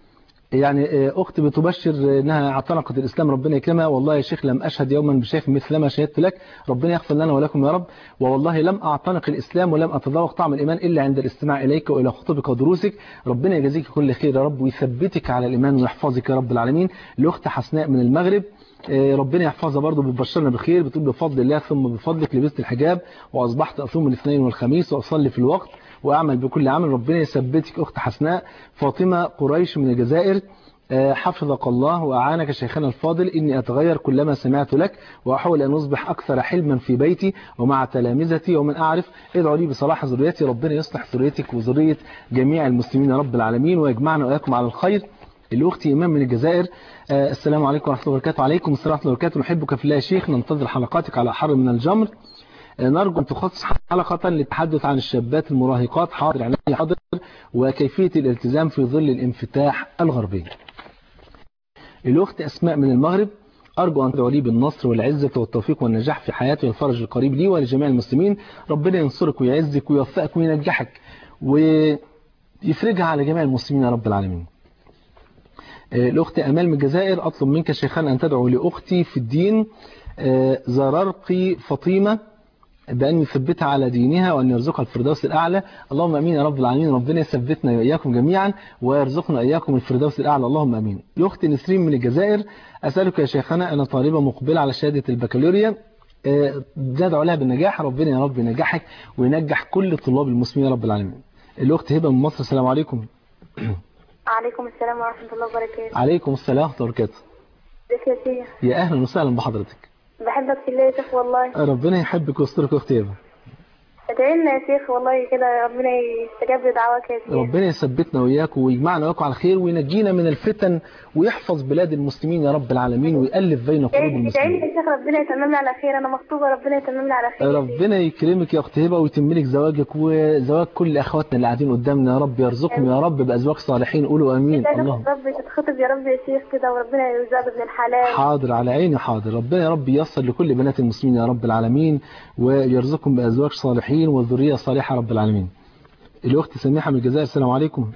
يعني أختي بتبشر أنها اعتنقت الإسلام ربنا يكرمها والله يا شيخ لم أشهد يوما بشيخ مثل ما شهدت لك ربنا يغفر لنا ولكم يا رب والله لم أعتنق الإسلام ولم أتذوق طعم الإيمان إلا عند الاستماع إليك وإلى خطبك ودروسك ربنا يجازيك كل خير يا رب ويثبتك على الإيمان ويحفظك يا رب العالمين لأخت حسناء من المغرب ربنا يحفظها برضه بتبشرنا بخير بتقول بفضل الله ثم بفضلك لبست الحجاب وأصبحت أصوم الاثنين والخميس وأصلي في الوقت وأعمل بكل عمل ربنا يثبتك أخت حسناء فاطمة قريش من الجزائر حفظك الله وأعانك شيخنا الفاضل إني أتغير كلما سمعت لك وأحاول أن أصبح أكثر حلما في بيتي ومع تلامذتي ومن أعرف ادعوا لي بصلاح ذريتي ربنا يصلح ذريتك وذرية جميع المسلمين يا رب العالمين ويجمعنا وإياكم على الخير الأختي إمام من الجزائر آه السلام عليكم ورحمة الله وبركاته وعليكم السلام ورحمة الله وبركاته نحبك في الله يا شيخ ننتظر حلقاتك على حر من الجمر آه نرجو أن تخصص حلقة للتحدث عن الشابات المراهقات حاضر يعني حاضر وكيفية الالتزام في ظل الانفتاح الغربي الأخت أسماء من المغرب أرجو أن تدعو لي بالنصر والعزة والتوفيق والنجاح في حياتي والفرج القريب لي ولجميع المسلمين ربنا ينصرك ويعزك ويوفقك وينجحك ويفرجها على جميع المسلمين يا رب العالمين الأخت أمال من الجزائر أطلب منك شيخان أن تدعو لأختي في الدين زرارقي فاطمة بأن يثبتها على دينها وأن يرزقها الفردوس الأعلى اللهم أمين يا رب العالمين ربنا يثبتنا وإياكم جميعا ويرزقنا إياكم الفردوس الأعلى اللهم أمين الأخت نسرين من الجزائر أسألك يا شيخنا أنا طالبة مقبلة على شهادة البكالوريا ندعو لها بالنجاح ربنا يا رب ينجحك وينجح كل طلاب المسلمين يا رب العالمين الأخت هبة من مصر السلام عليكم عليكم السلام ورحمة الله وبركاته عليكم السلام ورحمة الله وبركاته ازيك يا شيخ يا أهلا وسهلا بحضرتك بحبك في الله يا شيخ والله ربنا يحبك ويسترك أختي هبة ادعي لنا يا شيخ والله كده ربنا يستجاب لدعواك يا شيخ ربنا يثبتنا وإياك ويجمعنا وإياكم على خير وينجينا من الفتن ويحفظ بلاد المسلمين يا رب العالمين ويألف بين قلوب ادعي لي المسلمين يا شيخ ربنا يتمم لي على خير انا مخطوبة ربنا يتمم لي على خير يا شيخ. ربنا يكرمك يا أخت هبة ويتم لك زواجك وزواج كل أخواتنا اللي قاعدين قدامنا يا رب يرزقهم يا رب بأزواج صالحين قولوا آمين كده اللهم رب تتخطب يا رب يا شيخ كده وربنا يرزقك ابن الحلال حاضر على عيني حاضر ربنا يا رب ييسر لكل بنات المسلمين يا رب العالمين ويرزقهم بأزواج صالحين وذرية صالحة رب العالمين الأخت سميحة من الجزائر السلام عليكم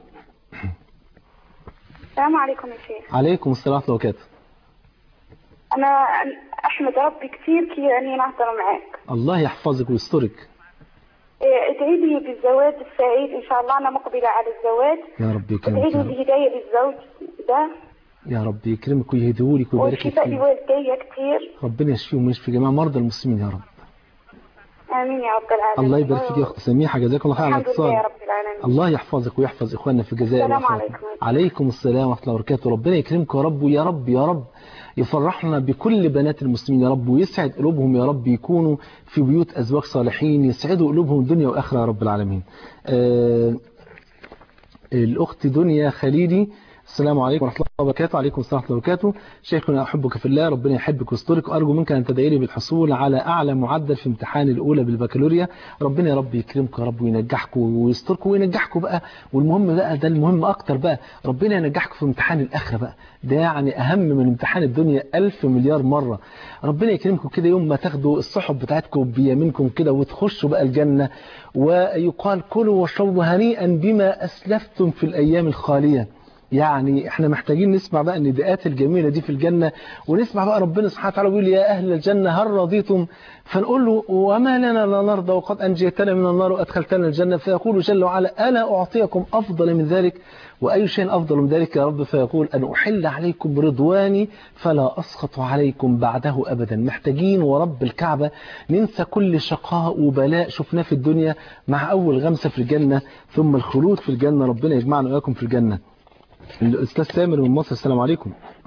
السلام عليكم يا شيخ عليكم السلام ورحمة الله وبركاته انا احمد ربي كتير كي اني نهضر معاك الله يحفظك ويسترك إيه، ادعي لي بالزواج السعيد ان شاء الله انا مقبلة على الزواج يا رب ادعي يكرمك لي يا رب. بالهداية للزوج ده يا رب يكرمك ويهديهولك ويبارك لك والشفاء فيه لوالدي كتير ربنا يشفيهم ويشفي جميع مرضى المسلمين يا رب امين يا رب العالمين الله يبارك فيك يا اخت سميحه جزاكم الله خير على الحمد لله يا الاتصال رب العالمين الله يحفظك ويحفظ اخواننا في الجزائر السلام وأخواتنا. عليكم. عليكم السلام ورحمه الله وبركاته ربنا يكرمكم يا رب ويا رب يا رب يفرحنا بكل بنات المسلمين يا رب ويسعد قلوبهم يا رب يكونوا في بيوت ازواج صالحين يسعدوا قلوبهم دنيا واخره يا رب العالمين آه الاخت دنيا خليلي السلام عليكم ورحمة الله وبركاته عليكم السلام ورحمة الله وبركاته شيخنا أحبك في الله ربنا يحبك ويسترك وأرجو منك أن تدعي لي بالحصول على أعلى معدل في امتحان الأولى بالبكالوريا ربنا يا رب يكرمك يا رب وينجحك ويسترك وينجحك بقى والمهم بقى ده المهم أكتر بقى ربنا ينجحك في امتحان الآخرة بقى ده يعني أهم من امتحان الدنيا ألف مليار مرة ربنا يكرمكم كده يوم ما تاخدوا الصحب بتاعتكم بيمينكم كده وتخشوا بقى الجنة ويقال كلوا واشربوا هنيئا بما أسلفتم في الأيام الخالية يعني احنا محتاجين نسمع بقى النداءات الجميلة دي في الجنة ونسمع بقى ربنا سبحانه وتعالى بيقول يا أهل الجنة هل رضيتم فنقول له وما لنا لا نرضى وقد أنجيتنا من النار وأدخلتنا الجنة فيقول جل وعلا ألا أعطيكم أفضل من ذلك وأي شيء أفضل من ذلك يا رب فيقول أن أحل عليكم رضواني فلا أسخط عليكم بعده أبدا محتاجين ورب الكعبة ننسى كل شقاء وبلاء شفناه في الدنيا مع أول غمسة في الجنة ثم الخلود في الجنة ربنا يجمعنا وإياكم في الجنة الأستاذ سامر من مصر السلام عليكم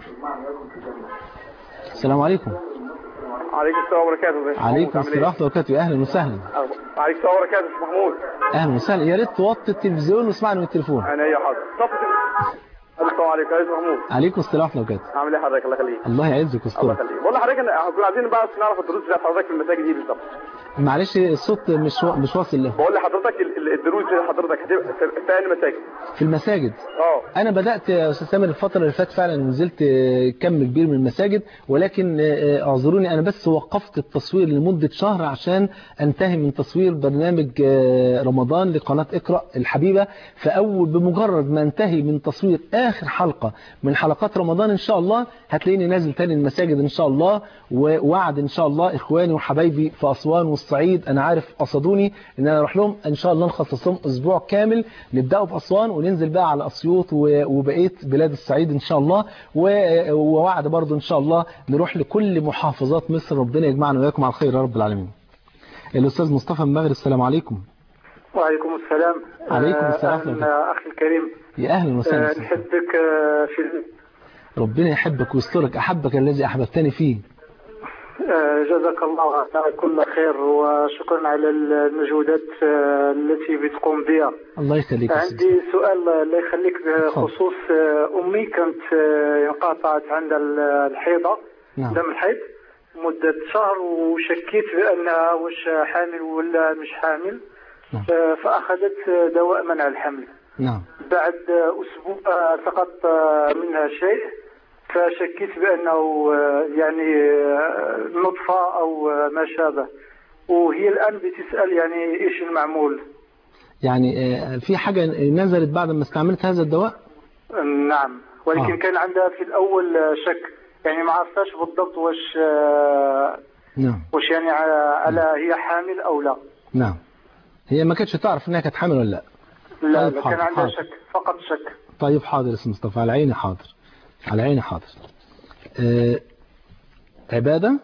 السلام عليكم عليكم السلام وبركاته عليكم السلام ورحمة الله وبركاته أهلا وسهلا عليكم السلام وبركاته يا محمود أهلا وسهلا يا ريت توطي التلفزيون واسمعني من التليفون انا يا حاضر صفت السلام عليكم يا محمود عليكم السلام ورحمة الله وبركاته عامل ايه حضرتك الله يخليك الله يعزك الله ويسترك يخليك والله حضرتك انا كنا عايزين بقى نعرف الدروس بتاعت حضرتك في المساجد دي بالظبط معلش الصوت مش وا- مش واصل له. بقول لحضرتك ال- ال- الدروس دي حضرتك هتبقى في في أي مساجد في المساجد اه انا بدات يا استاذ سامر الفتره اللي فاتت فعلا نزلت آه، كم كبير من المساجد ولكن آه، اعذروني انا بس وقفت التصوير لمده شهر عشان انتهي من تصوير برنامج آه، رمضان لقناه اقرا الحبيبه فاول بمجرد ما انتهي من تصوير اخر حلقه من حلقات رمضان ان شاء الله هتلاقيني نازل تاني المساجد ان شاء الله ووعد ان شاء الله اخواني وحبايبي في اسوان والصعيد انا عارف قصدوني ان انا اروح لهم ان شاء الله نخصص لهم اسبوع كامل نبداوا باسوان وننزل بقى على اسيوط و- وبقيه بلاد الصعيد ان شاء الله و- ووعد برضو ان شاء الله نروح لكل محافظات مصر ربنا يجمعنا واياكم على الخير يا رب العالمين الاستاذ مصطفى من المغرب السلام عليكم وعليكم السلام عليكم آه، السلام. أهلا أخي الكريم يا اهلا وسهلا آه، أستاذ. نحبك آه، في ربنا يحبك ويسترك احبك الذي احببتني فيه آه، جزاك الله عنا كل خير وشكرا على المجهودات آه، التي بتقوم بها الله يخليك يا أستاذ. عندي سؤال الله يخليك اتفضل. بخصوص آه، أمي كانت آه، انقطعت عندها ال- الحيضة نعم. دم الحيض مدة شهر وشكيت بأنها واش حامل ولا مش حامل نعم. آه، فأخذت دواء منع الحمل نعم بعد أسبوع آه، سقط آه، منها شيء فشكيت بأنه آه، يعني آه، نطفة أو آه، ما شابه وهي الآن بتسأل يعني إيش المعمول يعني آه، في حاجه نزلت بعد ما استعملت هذا الدواء نعم ولكن آه. كان عندها في الأول آه، شك يعني ما عرفتش بالضبط واش آه، نعم واش يعني على, على هي حامل أو لا نعم هي ما كانتش تعرف انها كانت حامل ولا لا لا طيب لا حاضر، كان عندها حاضر. شك فقط شك طيب حاضر يا استاذ مصطفى على عيني حاضر على عيني حاضر آه عبادة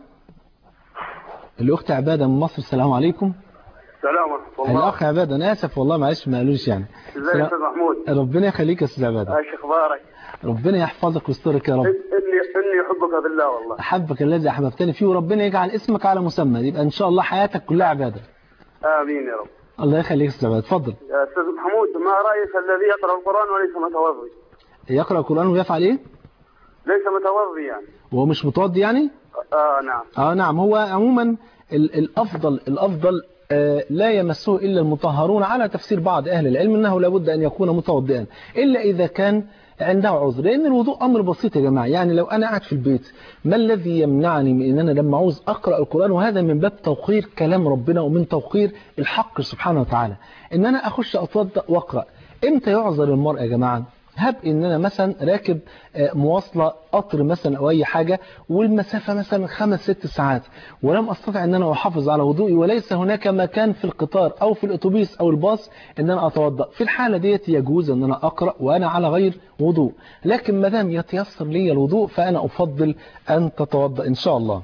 الأخت عبادة من مصر السلام عليكم السلام ورحمة الله الأخ عبادة أنا آسف والله معلش ما قالوش يعني ازيك يا استاذ محمود ربنا يخليك يا أستاذ عبادة ايش اخبارك؟ ربنا يحفظك ويسترك يا رب اني اني احبك بالله والله أحبك الذي أحببتني فيه وربنا يجعل اسمك على مسمى يبقى إن شاء الله حياتك كلها عبادة امين يا رب الله يخليك يا أستاذ عبادة اتفضل يا استاذ محمود ما رايك الذي يقرا القران وليس متوضي؟ يقرأ القرآن ويفعل إيه؟ ليس متوضي يعني وهو مش متوضي يعني؟ اه نعم اه نعم هو عموما ال- الافضل الافضل آه، لا يمسه الا المطهرون على تفسير بعض اهل العلم انه لابد ان يكون متوضئا الا اذا كان عنده عذر لان الوضوء امر بسيط يا جماعه يعني لو انا قاعد في البيت ما الذي يمنعني من ان انا لما عاوز اقرا القران وهذا من باب توقير كلام ربنا ومن توقير الحق سبحانه وتعالى ان انا اخش اتوضا واقرا امتى يعذر المرء يا جماعه هب ان انا مثلا راكب آه، مواصله قطر مثلا او اي حاجه والمسافه مثلا خمس ست ساعات ولم استطع ان انا احافظ على وضوئي وليس هناك مكان في القطار او في الاتوبيس او الباص ان انا اتوضا في الحاله ديت يجوز ان انا اقرا وانا على غير وضوء لكن ما دام يتيسر لي الوضوء فانا افضل ان تتوضا ان شاء الله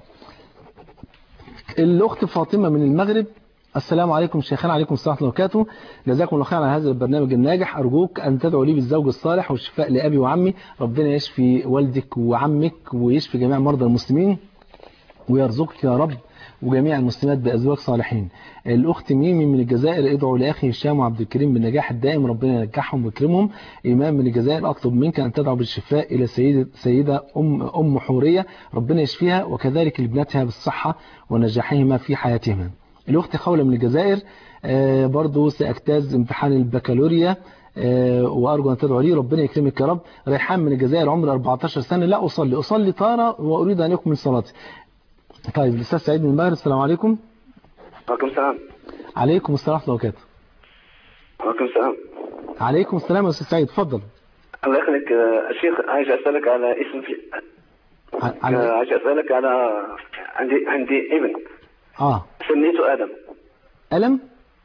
الاخت فاطمه من المغرب السلام عليكم شيخنا عليكم السلام ورحمه الله وبركاته جزاكم الله خير على هذا البرنامج الناجح ارجوك ان تدعو لي بالزوج الصالح والشفاء لابي وعمي ربنا يشفي والدك وعمك ويشفي جميع مرضى المسلمين ويرزقك يا رب وجميع المسلمات بأزواج صالحين الأخت ميمي من الجزائر ادعو لأخي هشام وعبد الكريم بالنجاح الدائم ربنا ينجحهم ويكرمهم إمام من الجزائر أطلب منك أن تدعو بالشفاء إلى سيدة, سيدة أم, أم حورية ربنا يشفيها وكذلك لابنتها بالصحة ونجاحهما في حياتهما الأخت خولة من الجزائر آه، برضو سأجتاز امتحان البكالوريا آه، وأرجو أن تدعو لي ربنا يكرمك يا رب ريحان من الجزائر عمر 14 سنة لا أصلي أصلي طارة وأريد أن أكمل صلاتي طيب الأستاذ سعيد من المغرب السلام عليكم وعليكم السلام عليكم السلام ورحمة الله وبركاته وعليكم السلام عليكم السلام يا أستاذ سعيد اتفضل الله يخليك آه، الشيخ عايز اسالك على اسم في ع- آه، على عايز اسالك على عندي عندي ابن آه سميته ادم ألم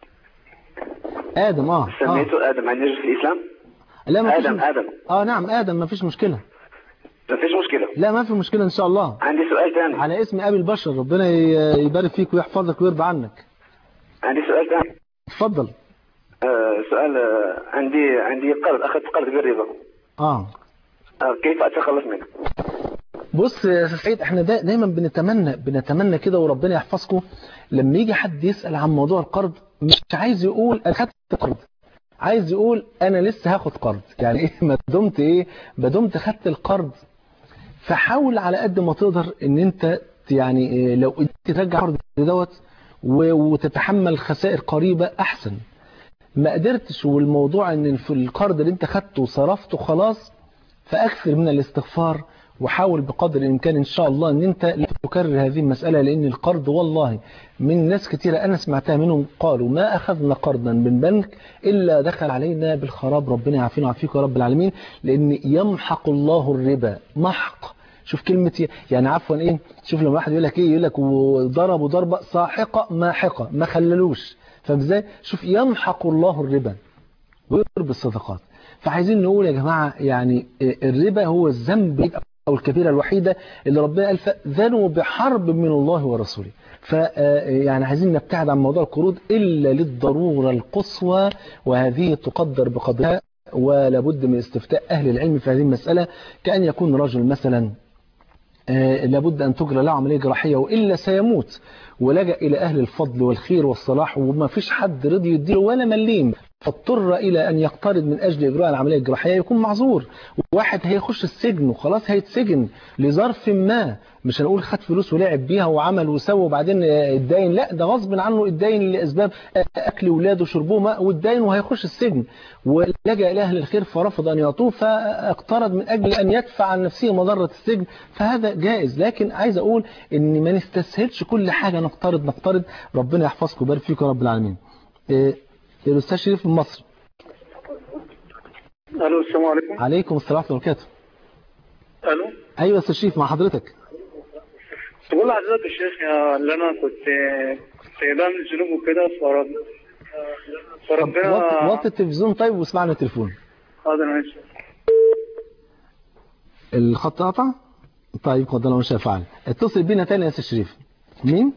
آدم آه, آه. سميته ادم عندي يجوز في الاسلام لا ما فيش ادم ادم آه نعم آدم ما فيش مشكلة ما فيش مشكله لا ما في مشكلة إن شاء الله عندي سؤال ثاني على اسم أبي البشر ربنا ي- يبارك فيك ويحفظك ويرضى عنك عندي سؤال ثاني اتفضل آه، سؤال آه، عندي عندي قرض اخذت قرض بالربا آه آه، كيف اتخلص منه؟ بص يا استاذ سعيد احنا دا دايما بنتمنى بنتمنى كده وربنا يحفظكم لما يجي حد يسأل عن موضوع القرض مش عايز يقول انا خدت قرض عايز يقول انا لسه هاخد قرض يعني ايه ما دمت ايه ما دمت خدت القرض فحاول على قد ما تقدر ان انت يعني إيه لو قدرت ترجع القرض دوت و- وتتحمل خسائر قريبة احسن ما قدرتش والموضوع ان في القرض اللي انت خدته وصرفته خلاص فاكثر من الاستغفار وحاول بقدر الامكان ان شاء الله ان انت لا تكرر هذه المساله لان القرض والله من ناس كتيره انا سمعتها منهم قالوا ما اخذنا قرضا من بنك الا دخل علينا بالخراب ربنا يعافينا ويعافيكم يا رب العالمين لان يمحق الله الربا محق شوف كلمة ي- يعني عفوا ايه شوف لما واحد يقول لك ايه يقول لك وضربوا ضربة ساحقة ماحقة ما خللوش فاهم ازاي شوف يمحق الله الربا ويربي الصدقات فعايزين نقول يا جماعة يعني الربا هو الذنب أو الكبيرة الوحيدة اللي ربنا قال فذنوا بحرب من الله ورسوله ف يعني عايزين نبتعد عن موضوع القروض إلا للضرورة القصوى وهذه تقدر بقدرها ولابد من استفتاء أهل العلم في هذه المسألة كأن يكون رجل مثلا آه، لابد أن تجرى له عملية جراحية وإلا سيموت ولجأ إلى أهل الفضل والخير والصلاح وما فيش حد رضي يديله ولا مليم فاضطر إلى أن يقترض من أجل إجراء العملية الجراحية يكون معذور واحد هيخش السجن وخلاص هيتسجن لظرف ما مش هنقول خد فلوس ولعب بيها وعمل وسوى وبعدين آه، اتداين لا ده غصب عنه اتداين لأسباب آه، أكل ولاده وشربوه ماء واتداين وهيخش السجن ولجأ إلى أهل الخير فرفض أن يعطوه فاقترض من أجل أن يدفع عن نفسه مضرة السجن فهذا جائز لكن عايز أقول إن ما نستسهلش كل حاجة نقترض نقترض ربنا يحفظكم ويبارك فيكم يا رب العالمين إيه، الأستاذ شريف من مصر الو السلام عليكم عليكم السلام ورحمة الله وبركاته الو أيوة يا أستاذ شريف مع حضرتك بقول لحضرتك يا شيخ يا اللي انا كنت كنت بعمل ذنوب وكده فرب طب فربنا وط- وطي التلفزيون طيب واسمعنا التليفون حاضر ماشي الخط قطع طيب قدر الله ما شاء فعل اتصل بينا تاني يا أستاذ شريف مين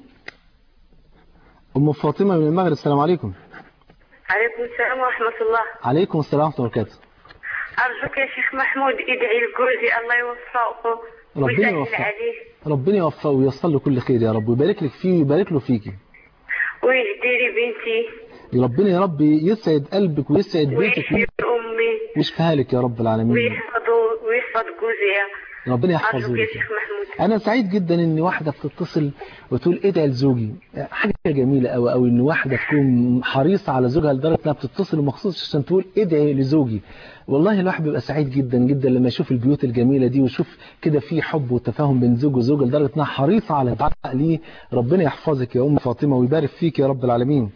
أم فاطمة من المغرب السلام عليكم عليكم السلام ورحمة الله عليكم السلام ورحمة الله وبركاته أرجوك يا شيخ محمود ادعي لجوزي الله يوفقه ربنا ويسهل يوفقه. عليه ربنا يوفقه وييسر له كل خير يا رب ويبارك لك فيه ويبارك له فيكي ويهدي لي بنتي ربنا يا رب يسعد قلبك ويسعد بيتك ويحفظ أمي ويشفيها لك يا رب العالمين ويحفظه ويحفظ جوزي ربنا يحفظه أرجوك يا لك شيخ محمود انا سعيد جدا ان واحده بتتصل وتقول ادعي لزوجي حاجه جميله قوي قوي ان واحده تكون حريصه على زوجها لدرجه انها بتتصل مخصوص عشان تقول ادعي لزوجي والله الواحد بيبقى سعيد جدا جدا لما يشوف البيوت الجميله دي ويشوف كده في حب وتفاهم بين زوج وزوجه لدرجه انها حريصه على الدعاء ليه ربنا يحفظك يا ام فاطمه ويبارك فيك يا رب العالمين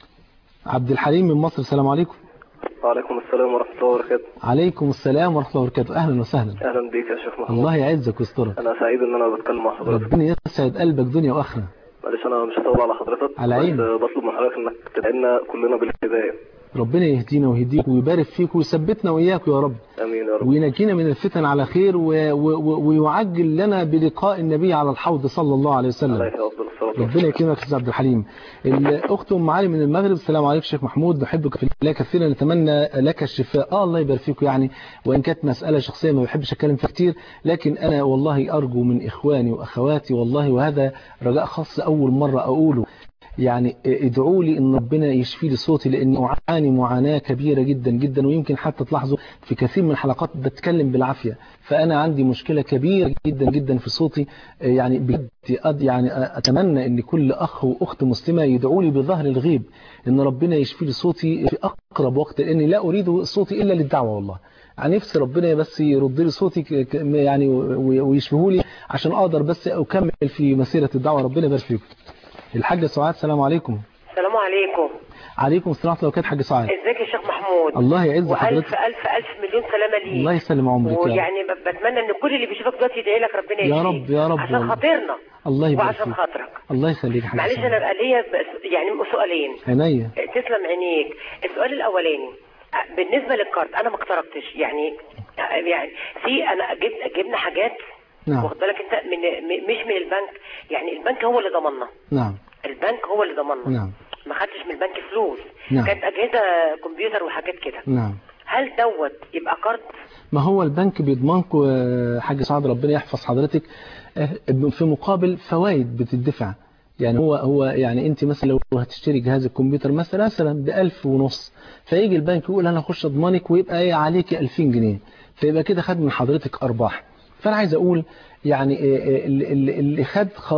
عبد الحليم من مصر السلام عليكم وعليكم السلام ورحمة الله وبركاته عليكم السلام ورحمه الله وبركاته اهلا وسهلا أهلا بيك يا شيخ محمود الله يعزك ويسترك أنا سعيد إن أنا بتكلم مع حضرتك ربنا يسعد قلبك دنيا واخره معلش أنا مش هطول على حضرتك على بس عيني. بطلب من حضرتك إنك تدعي لنا كلنا بالهداية ربنا يهدينا ويهديك ويبارك فيك ويثبتنا وإياك يا رب آمين يا رب وينجينا من الفتن على خير و... و... و... ويعجل لنا بلقاء النبي على الحوض صلى الله عليه وسلم عليك أفضل الصلاة ربنا والسلام يكرمك يا استاذ عبد الحليم الاخت ام علي من المغرب السلام عليكم شيخ محمود نحبك في الله كثيرا نتمنى لك الشفاء اه الله يبارك فيك يعني وان كانت مساله شخصيه ما بحبش اتكلم فيها كتير لكن انا والله ارجو من اخواني واخواتي والله وهذا رجاء خاص اول مره اقوله يعني ادعوا لي ان ربنا يشفي لي صوتي لاني اعاني معاناه كبيره جدا جدا ويمكن حتى تلاحظوا في كثير من الحلقات بتكلم بالعافيه فانا عندي مشكله كبيره جدا جدا في صوتي يعني بجد أد- يعني اتمنى ان كل اخ واخت مسلمه يدعوا لي بظهر الغيب ان ربنا يشفي لي صوتي في اقرب وقت لاني لا اريد صوتي الا للدعوه والله يعني نفسي ربنا بس يرد لي صوتي ك- ك- يعني ويشفيه لي عشان اقدر بس اكمل في مسيره الدعوه ربنا يبارك فيكم الحاجه سعاد السلام عليكم السلام عليكم عليكم السلام ورحمه الله وبركاته حاج سعاد ازيك يا شيخ محمود الله يعز والف حضرتك الف الف مليون سلامه ليك الله يسلم عمرك يا رب ويعني ب- بتمنى ان كل اللي بيشوفك دلوقتي يدعي لك ربنا يا يشفيك رب يا رب عشان والله. خاطرنا الله يبارك وعشان فيك خاطرك الله يخليك يا حاج معلش سعاد. انا بقى ليا بس- يعني سؤالين عينيا تسلم عينيك السؤال الاولاني أ- بالنسبه للكارت انا ما اقترضتش يعني يعني في انا جبت جبنا حاجات نعم واخد بالك انت من م- مش من البنك يعني البنك هو اللي ضمننا نعم البنك هو اللي ضمننا نعم ما خدتش من البنك فلوس نعم. كانت اجهزه كمبيوتر وحاجات كده نعم هل دوت يبقى قرض ما هو البنك بيضمنكم آه، حاج سعاد ربنا يحفظ حضرتك آه، في مقابل فوائد بتدفع يعني هو هو يعني انت مثلا لو هتشتري جهاز الكمبيوتر مثلا مثلا ب 1000 ونص فيجي البنك يقول انا اخش اضمنك ويبقى ايه عليك 2000 جنيه فيبقى كده خد من حضرتك ارباح فانا عايز اقول يعني آه، آه، اللي اللي خد خلاص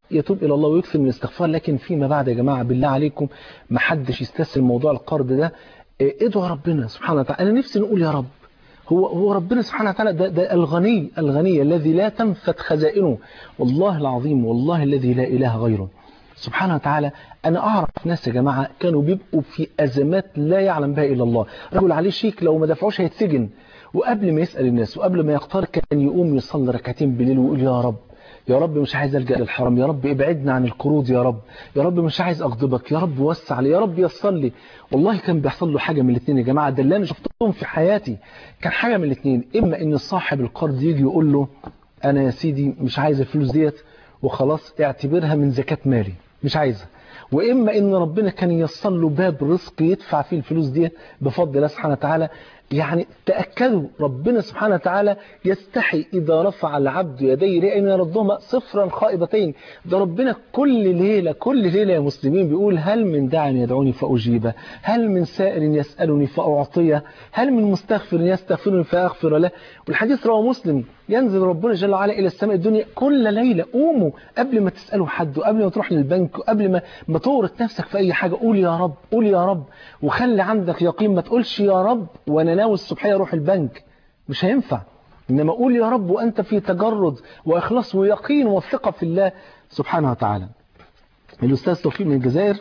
يتوب الى الله ويكثر من الاستغفار لكن فيما بعد يا جماعه بالله عليكم ما حدش يستسهل موضوع القرض ده إيه، ادعوا ربنا سبحانه وتعالى انا نفسي نقول يا رب هو هو ربنا سبحانه وتعالى ده, ده الغني الغني الذي لا تنفت خزائنه والله العظيم والله الذي لا اله غيره سبحانه وتعالى أنا أعرف ناس يا جماعة كانوا بيبقوا في أزمات لا يعلم بها إلا الله رجل عليه شيك لو ما دفعوش هيتسجن وقبل ما يسأل الناس وقبل ما يختار كان يقوم يصلي ركعتين بالليل ويقول يا رب يا رب مش عايز ألجأ للحرام يا رب ابعدنا عن القروض يا رب يا رب مش عايز أغضبك يا رب وسع لي يا رب يسر لي والله كان بيحصل له حاجة من الاثنين يا جماعة ده اللي أنا شفتهم في حياتي كان حاجة من الاثنين إما إن صاحب القرض يجي يقول له أنا يا سيدي مش عايز الفلوس ديت وخلاص اعتبرها من زكاة مالي مش عايزها واما ان ربنا كان ييسر له باب رزق يدفع فيه الفلوس دي بفضل الله سبحانه وتعالى يعني تاكدوا ربنا سبحانه وتعالى يستحي اذا رفع العبد يديه لان يردهما صفرا خائبتين ده ربنا كل ليله كل ليله يا مسلمين بيقول هل من داع يدعوني فاجيبه هل من سائل يسالني فاعطيه هل من مستغفر يستغفرني فاغفر له والحديث رواه مسلم ينزل ربنا جل وعلا الى السماء الدنيا كل ليله قوموا قبل ما تسالوا حد وقبل ما تروح للبنك وقبل ما ما تورط نفسك في اي حاجه قول يا رب قول يا رب وخلي عندك يقين ما تقولش يا رب وانا ناوي الصبحيه اروح البنك مش هينفع انما قول يا رب وانت في تجرد واخلاص ويقين وثقه في الله سبحانه وتعالى الاستاذ توفيق من الجزائر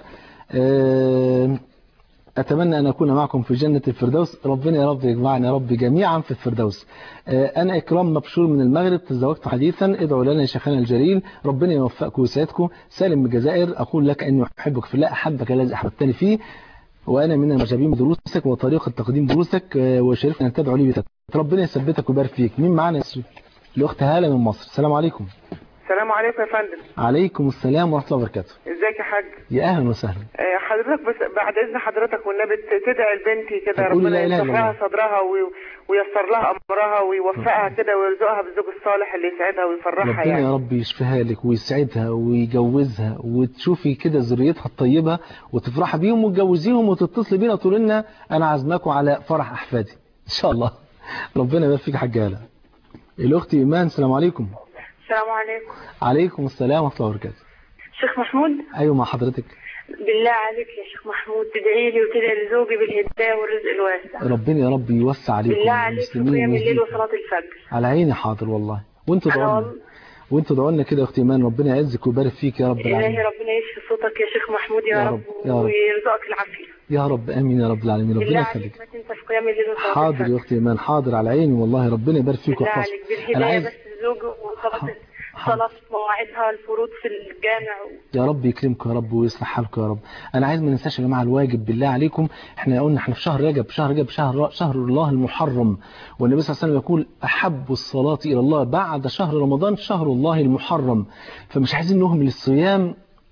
آه، أتمنى أن أكون معكم في جنة الفردوس ربنا يا رب يجمعنا يا رب جميعا في الفردوس آه، أنا إكرام مبشور من المغرب تزوجت حديثا ادعوا لنا يا شيخنا الجليل ربنا يوفقكم ويسعدكم سالم من الجزائر أقول لك أني أحبك في الله أحبك الذي أحببتني فيه وأنا من المعجبين بدروسك وطريقة تقديم دروسك آه، وشرفنا أن تدعو لي بتك ربنا يثبتك ويبارك فيك مين معانا يا سيدي؟ الأخت هالة من مصر السلام عليكم السلام عليكم يا فندم عليكم السلام ورحمة الله وبركاته ازيك يا حاج يا أهلا وسهلا آه، حضرتك بس بعد اذن حضرتك والنبي ت- تدعي لبنتي كده طب قولي ربنا لا إله إلا يشرح لها الله. صدرها وي- وييسر لها امرها ويوفقها كده ويرزقها بالزوج الصالح اللي يسعدها ويفرحها ربنا يعني يا رب يشفيها لك ويسعدها ويجوزها وتشوفي كده ذريتها الطيبة وتفرحي بيهم وتجوزيهم وتتصلي بينا وتقول لنا انا عازماكم على فرح احفادي ان شاء الله ربنا يبارك فيك يا حجاله الاخت ايمان السلام عليكم السلام عليكم عليكم السلام ورحمه الله وبركاته شيخ محمود ايوه مع حضرتك بالله عليك يا شيخ محمود تدعي لي وتدعي لزوجي بالهدايه والرزق الواسع ربنا يا رب يوسع عليكم بالله عليك المسلمين وقيام الليل ويهديكم. وصلاه الفجر على عيني حاضر والله وانتوا أنا دعوا لنا والله- وانتوا دعوا لنا كده يا اختي ايمان ربنا يعزك ويبارك فيك يا رب إلهي العالمين ربنا يشفي صوتك يا شيخ محمود يا, يا رب, رب، يا رب. ويرزقك العافية يا رب امين يا رب العالمين ربنا بالله يخليك عليك ما تنساش قيام الليل وصلاة حاضر يا الفجر اختي ايمان حاضر على عيني والله ربنا يبارك فيك بالله ويحفظك عليك انا بالهداية عايز بس الزوج وصلاة حاضر. الصلاة في مواعيدها الفروض في الجامع يا رب يكرمكم يا رب ويصلح حالكم يا رب انا عايز ما ننساش يا جماعه الواجب بالله عليكم احنا قلنا احنا في شهر رجب شهر رجب شهر شهر الله المحرم والنبي صلى الله عليه وسلم يقول احب الصلاه الى الله بعد شهر رمضان شهر الله المحرم فمش عايزين نهمل الصيام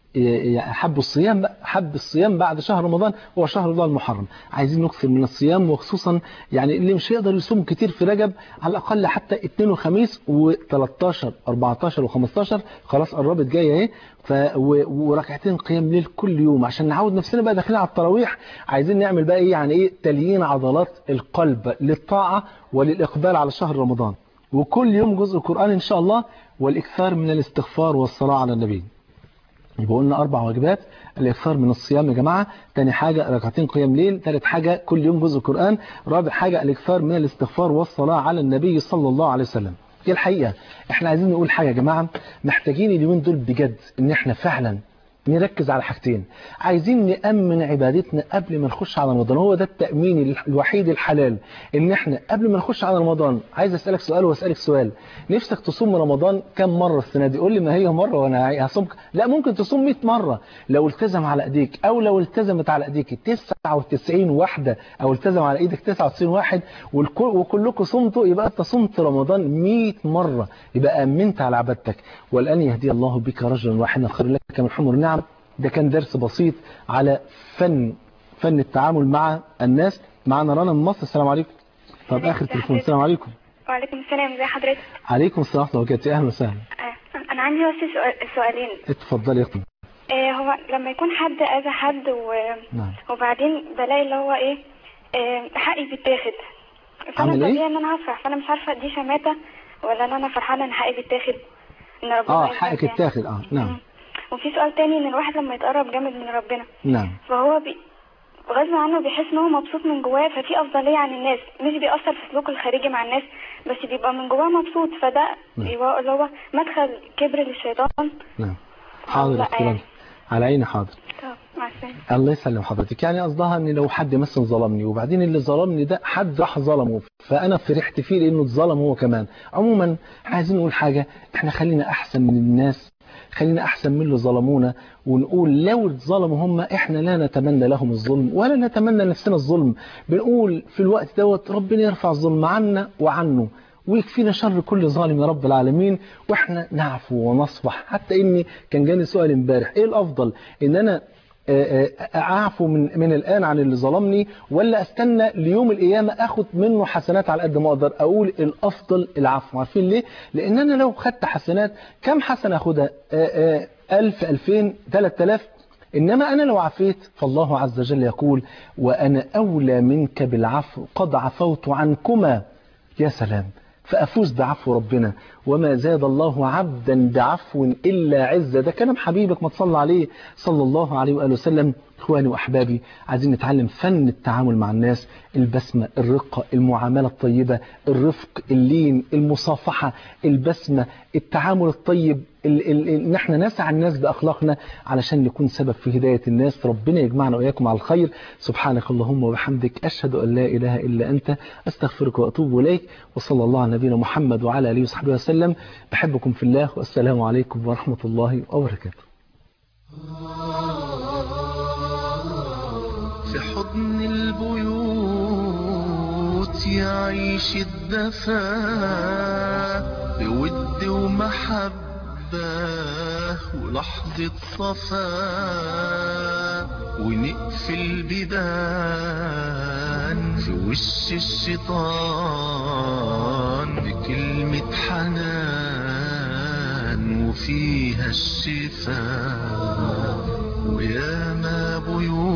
أحب الصيام أحب الصيام بعد شهر رمضان هو شهر الله المحرم عايزين نكثر من الصيام وخصوصا يعني اللي مش يقدر يصوم كتير في رجب على الأقل حتى اثنين وخميس و13 14 و15 خلاص قربت جاية اهي ف و- وركعتين قيام ليل كل يوم عشان نعود نفسنا بقى داخلين على التراويح عايزين نعمل بقى ايه يعني ايه تليين عضلات القلب للطاعة وللإقبال على شهر رمضان وكل يوم جزء قرآن إن شاء الله والإكثار من الاستغفار والصلاة على النبي يبقى قلنا أربع واجبات الإكثار من الصيام يا جماعة تاني حاجة ركعتين قيام ليل تالت حاجة كل يوم جزء قرآن رابع حاجة الإكثار من الاستغفار والصلاة على النبي صلى الله عليه وسلم هي الحقيقة احنا عايزين نقول حاجة يا جماعة محتاجين اليومين دول بجد ان احنا فعلا نركز على حاجتين عايزين نأمن عبادتنا قبل ما نخش على رمضان هو ده التأمين الوحيد الحلال ان احنا قبل ما نخش على رمضان عايز اسألك سؤال واسألك سؤال نفسك تصوم رمضان كم مرة السنة دي قول لي ما هي مرة وانا هصوم لا ممكن تصوم 100 مرة لو التزم على ايديك او لو التزمت على ايديك 99 واحدة او التزم على ايدك 99 واحد والكل وكلكم صمتوا يبقى انت صمت رمضان 100 مرة يبقى امنت على عبادتك والان يهدي الله بك رجلا واحدا خير لك من حمر النعم ده كان درس بسيط على فن فن التعامل مع الناس معنا رنا من مصر السلام عليكم طب اخر تليفون السلام عليكم وعليكم السلام ازي حضرتك عليكم السلام ورحمه الله وبركاته اهلا وسهلا آه، انا عندي بس سؤال- سؤالين اتفضلي يا اختي آه، هو لما يكون حد اذى حد و... نعم وبعدين بلاقي اللي هو ايه آه، حقي بيتاخد فانا عامل إيه؟ طبيعي ان انا هفرح فانا مش عارفه دي شماته ولا ان انا فرحانه ان حقي بيتاخد ان ربنا اه يرزقني حقك يعني. اتاخد اه نعم وفي سؤال تاني ان الواحد لما يتقرب جامد من ربنا نعم فهو بي... غصب عنه بيحس ان هو مبسوط من جواه ففي افضليه عن الناس مش بيأثر في سلوكه الخارجي مع الناس بس بيبقى من جواه مبسوط فده نعم. يبقى اللي هو مدخل كبر للشيطان نعم حاضر لا اختيار يعني. على عيني حاضر طب مع السلامه الله يسلم حضرتك يعني قصدها ان لو حد مثلا ظلمني وبعدين اللي ظلمني ده حد راح ظلمه فانا فرحت فيه لانه اتظلم هو كمان عموما عايزين نقول حاجه احنا خلينا احسن من الناس خلينا احسن من اللي ظلمونا ونقول لو اتظلموا هم احنا لا نتمنى لهم الظلم ولا نتمنى لنفسنا الظلم بنقول في الوقت دوت ربنا يرفع الظلم عنا وعنه ويكفينا شر كل ظالم يا رب العالمين واحنا نعفو ونصفح حتى اني كان جاني سؤال امبارح ايه الافضل ان انا آه، آه، اعفو من من الان عن اللي ظلمني ولا استنى ليوم القيامه اخد منه حسنات على قد ما اقدر اقول الافضل العفو عارفين ليه لان انا لو خدت حسنات كم حسنه اخدها آه، آه، 1000 2000 3000 إنما أنا لو عفيت فالله عز وجل يقول وأنا أولى منك بالعفو قد عفوت عنكما يا سلام فأفوز بعفو ربنا وما زاد الله عبدا بعفو إلا عزة ده كلام حبيبك ما تصلى عليه صلى الله عليه وآله وسلم إخواني وأحبابي عايزين نتعلم فن التعامل مع الناس البسمة الرقة المعاملة الطيبة الرفق اللين المصافحة البسمة التعامل الطيب ال- ال- ان احنا نسعى الناس باخلاقنا علشان نكون سبب في هدايه الناس ربنا يجمعنا واياكم على الخير سبحانك اللهم وبحمدك اشهد ان لا اله الا انت استغفرك واتوب اليك وصلى الله على نبينا محمد وعلى اله وصحبه وسلم بحبكم في الله والسلام عليكم ورحمه الله وبركاته في حضن البيوت يعيش الدفا بود ومحبة ولحظة صفا ونقفل بيبان في وش الشيطان بكلمة حنان وفيها الشفاء ويا ما بيوت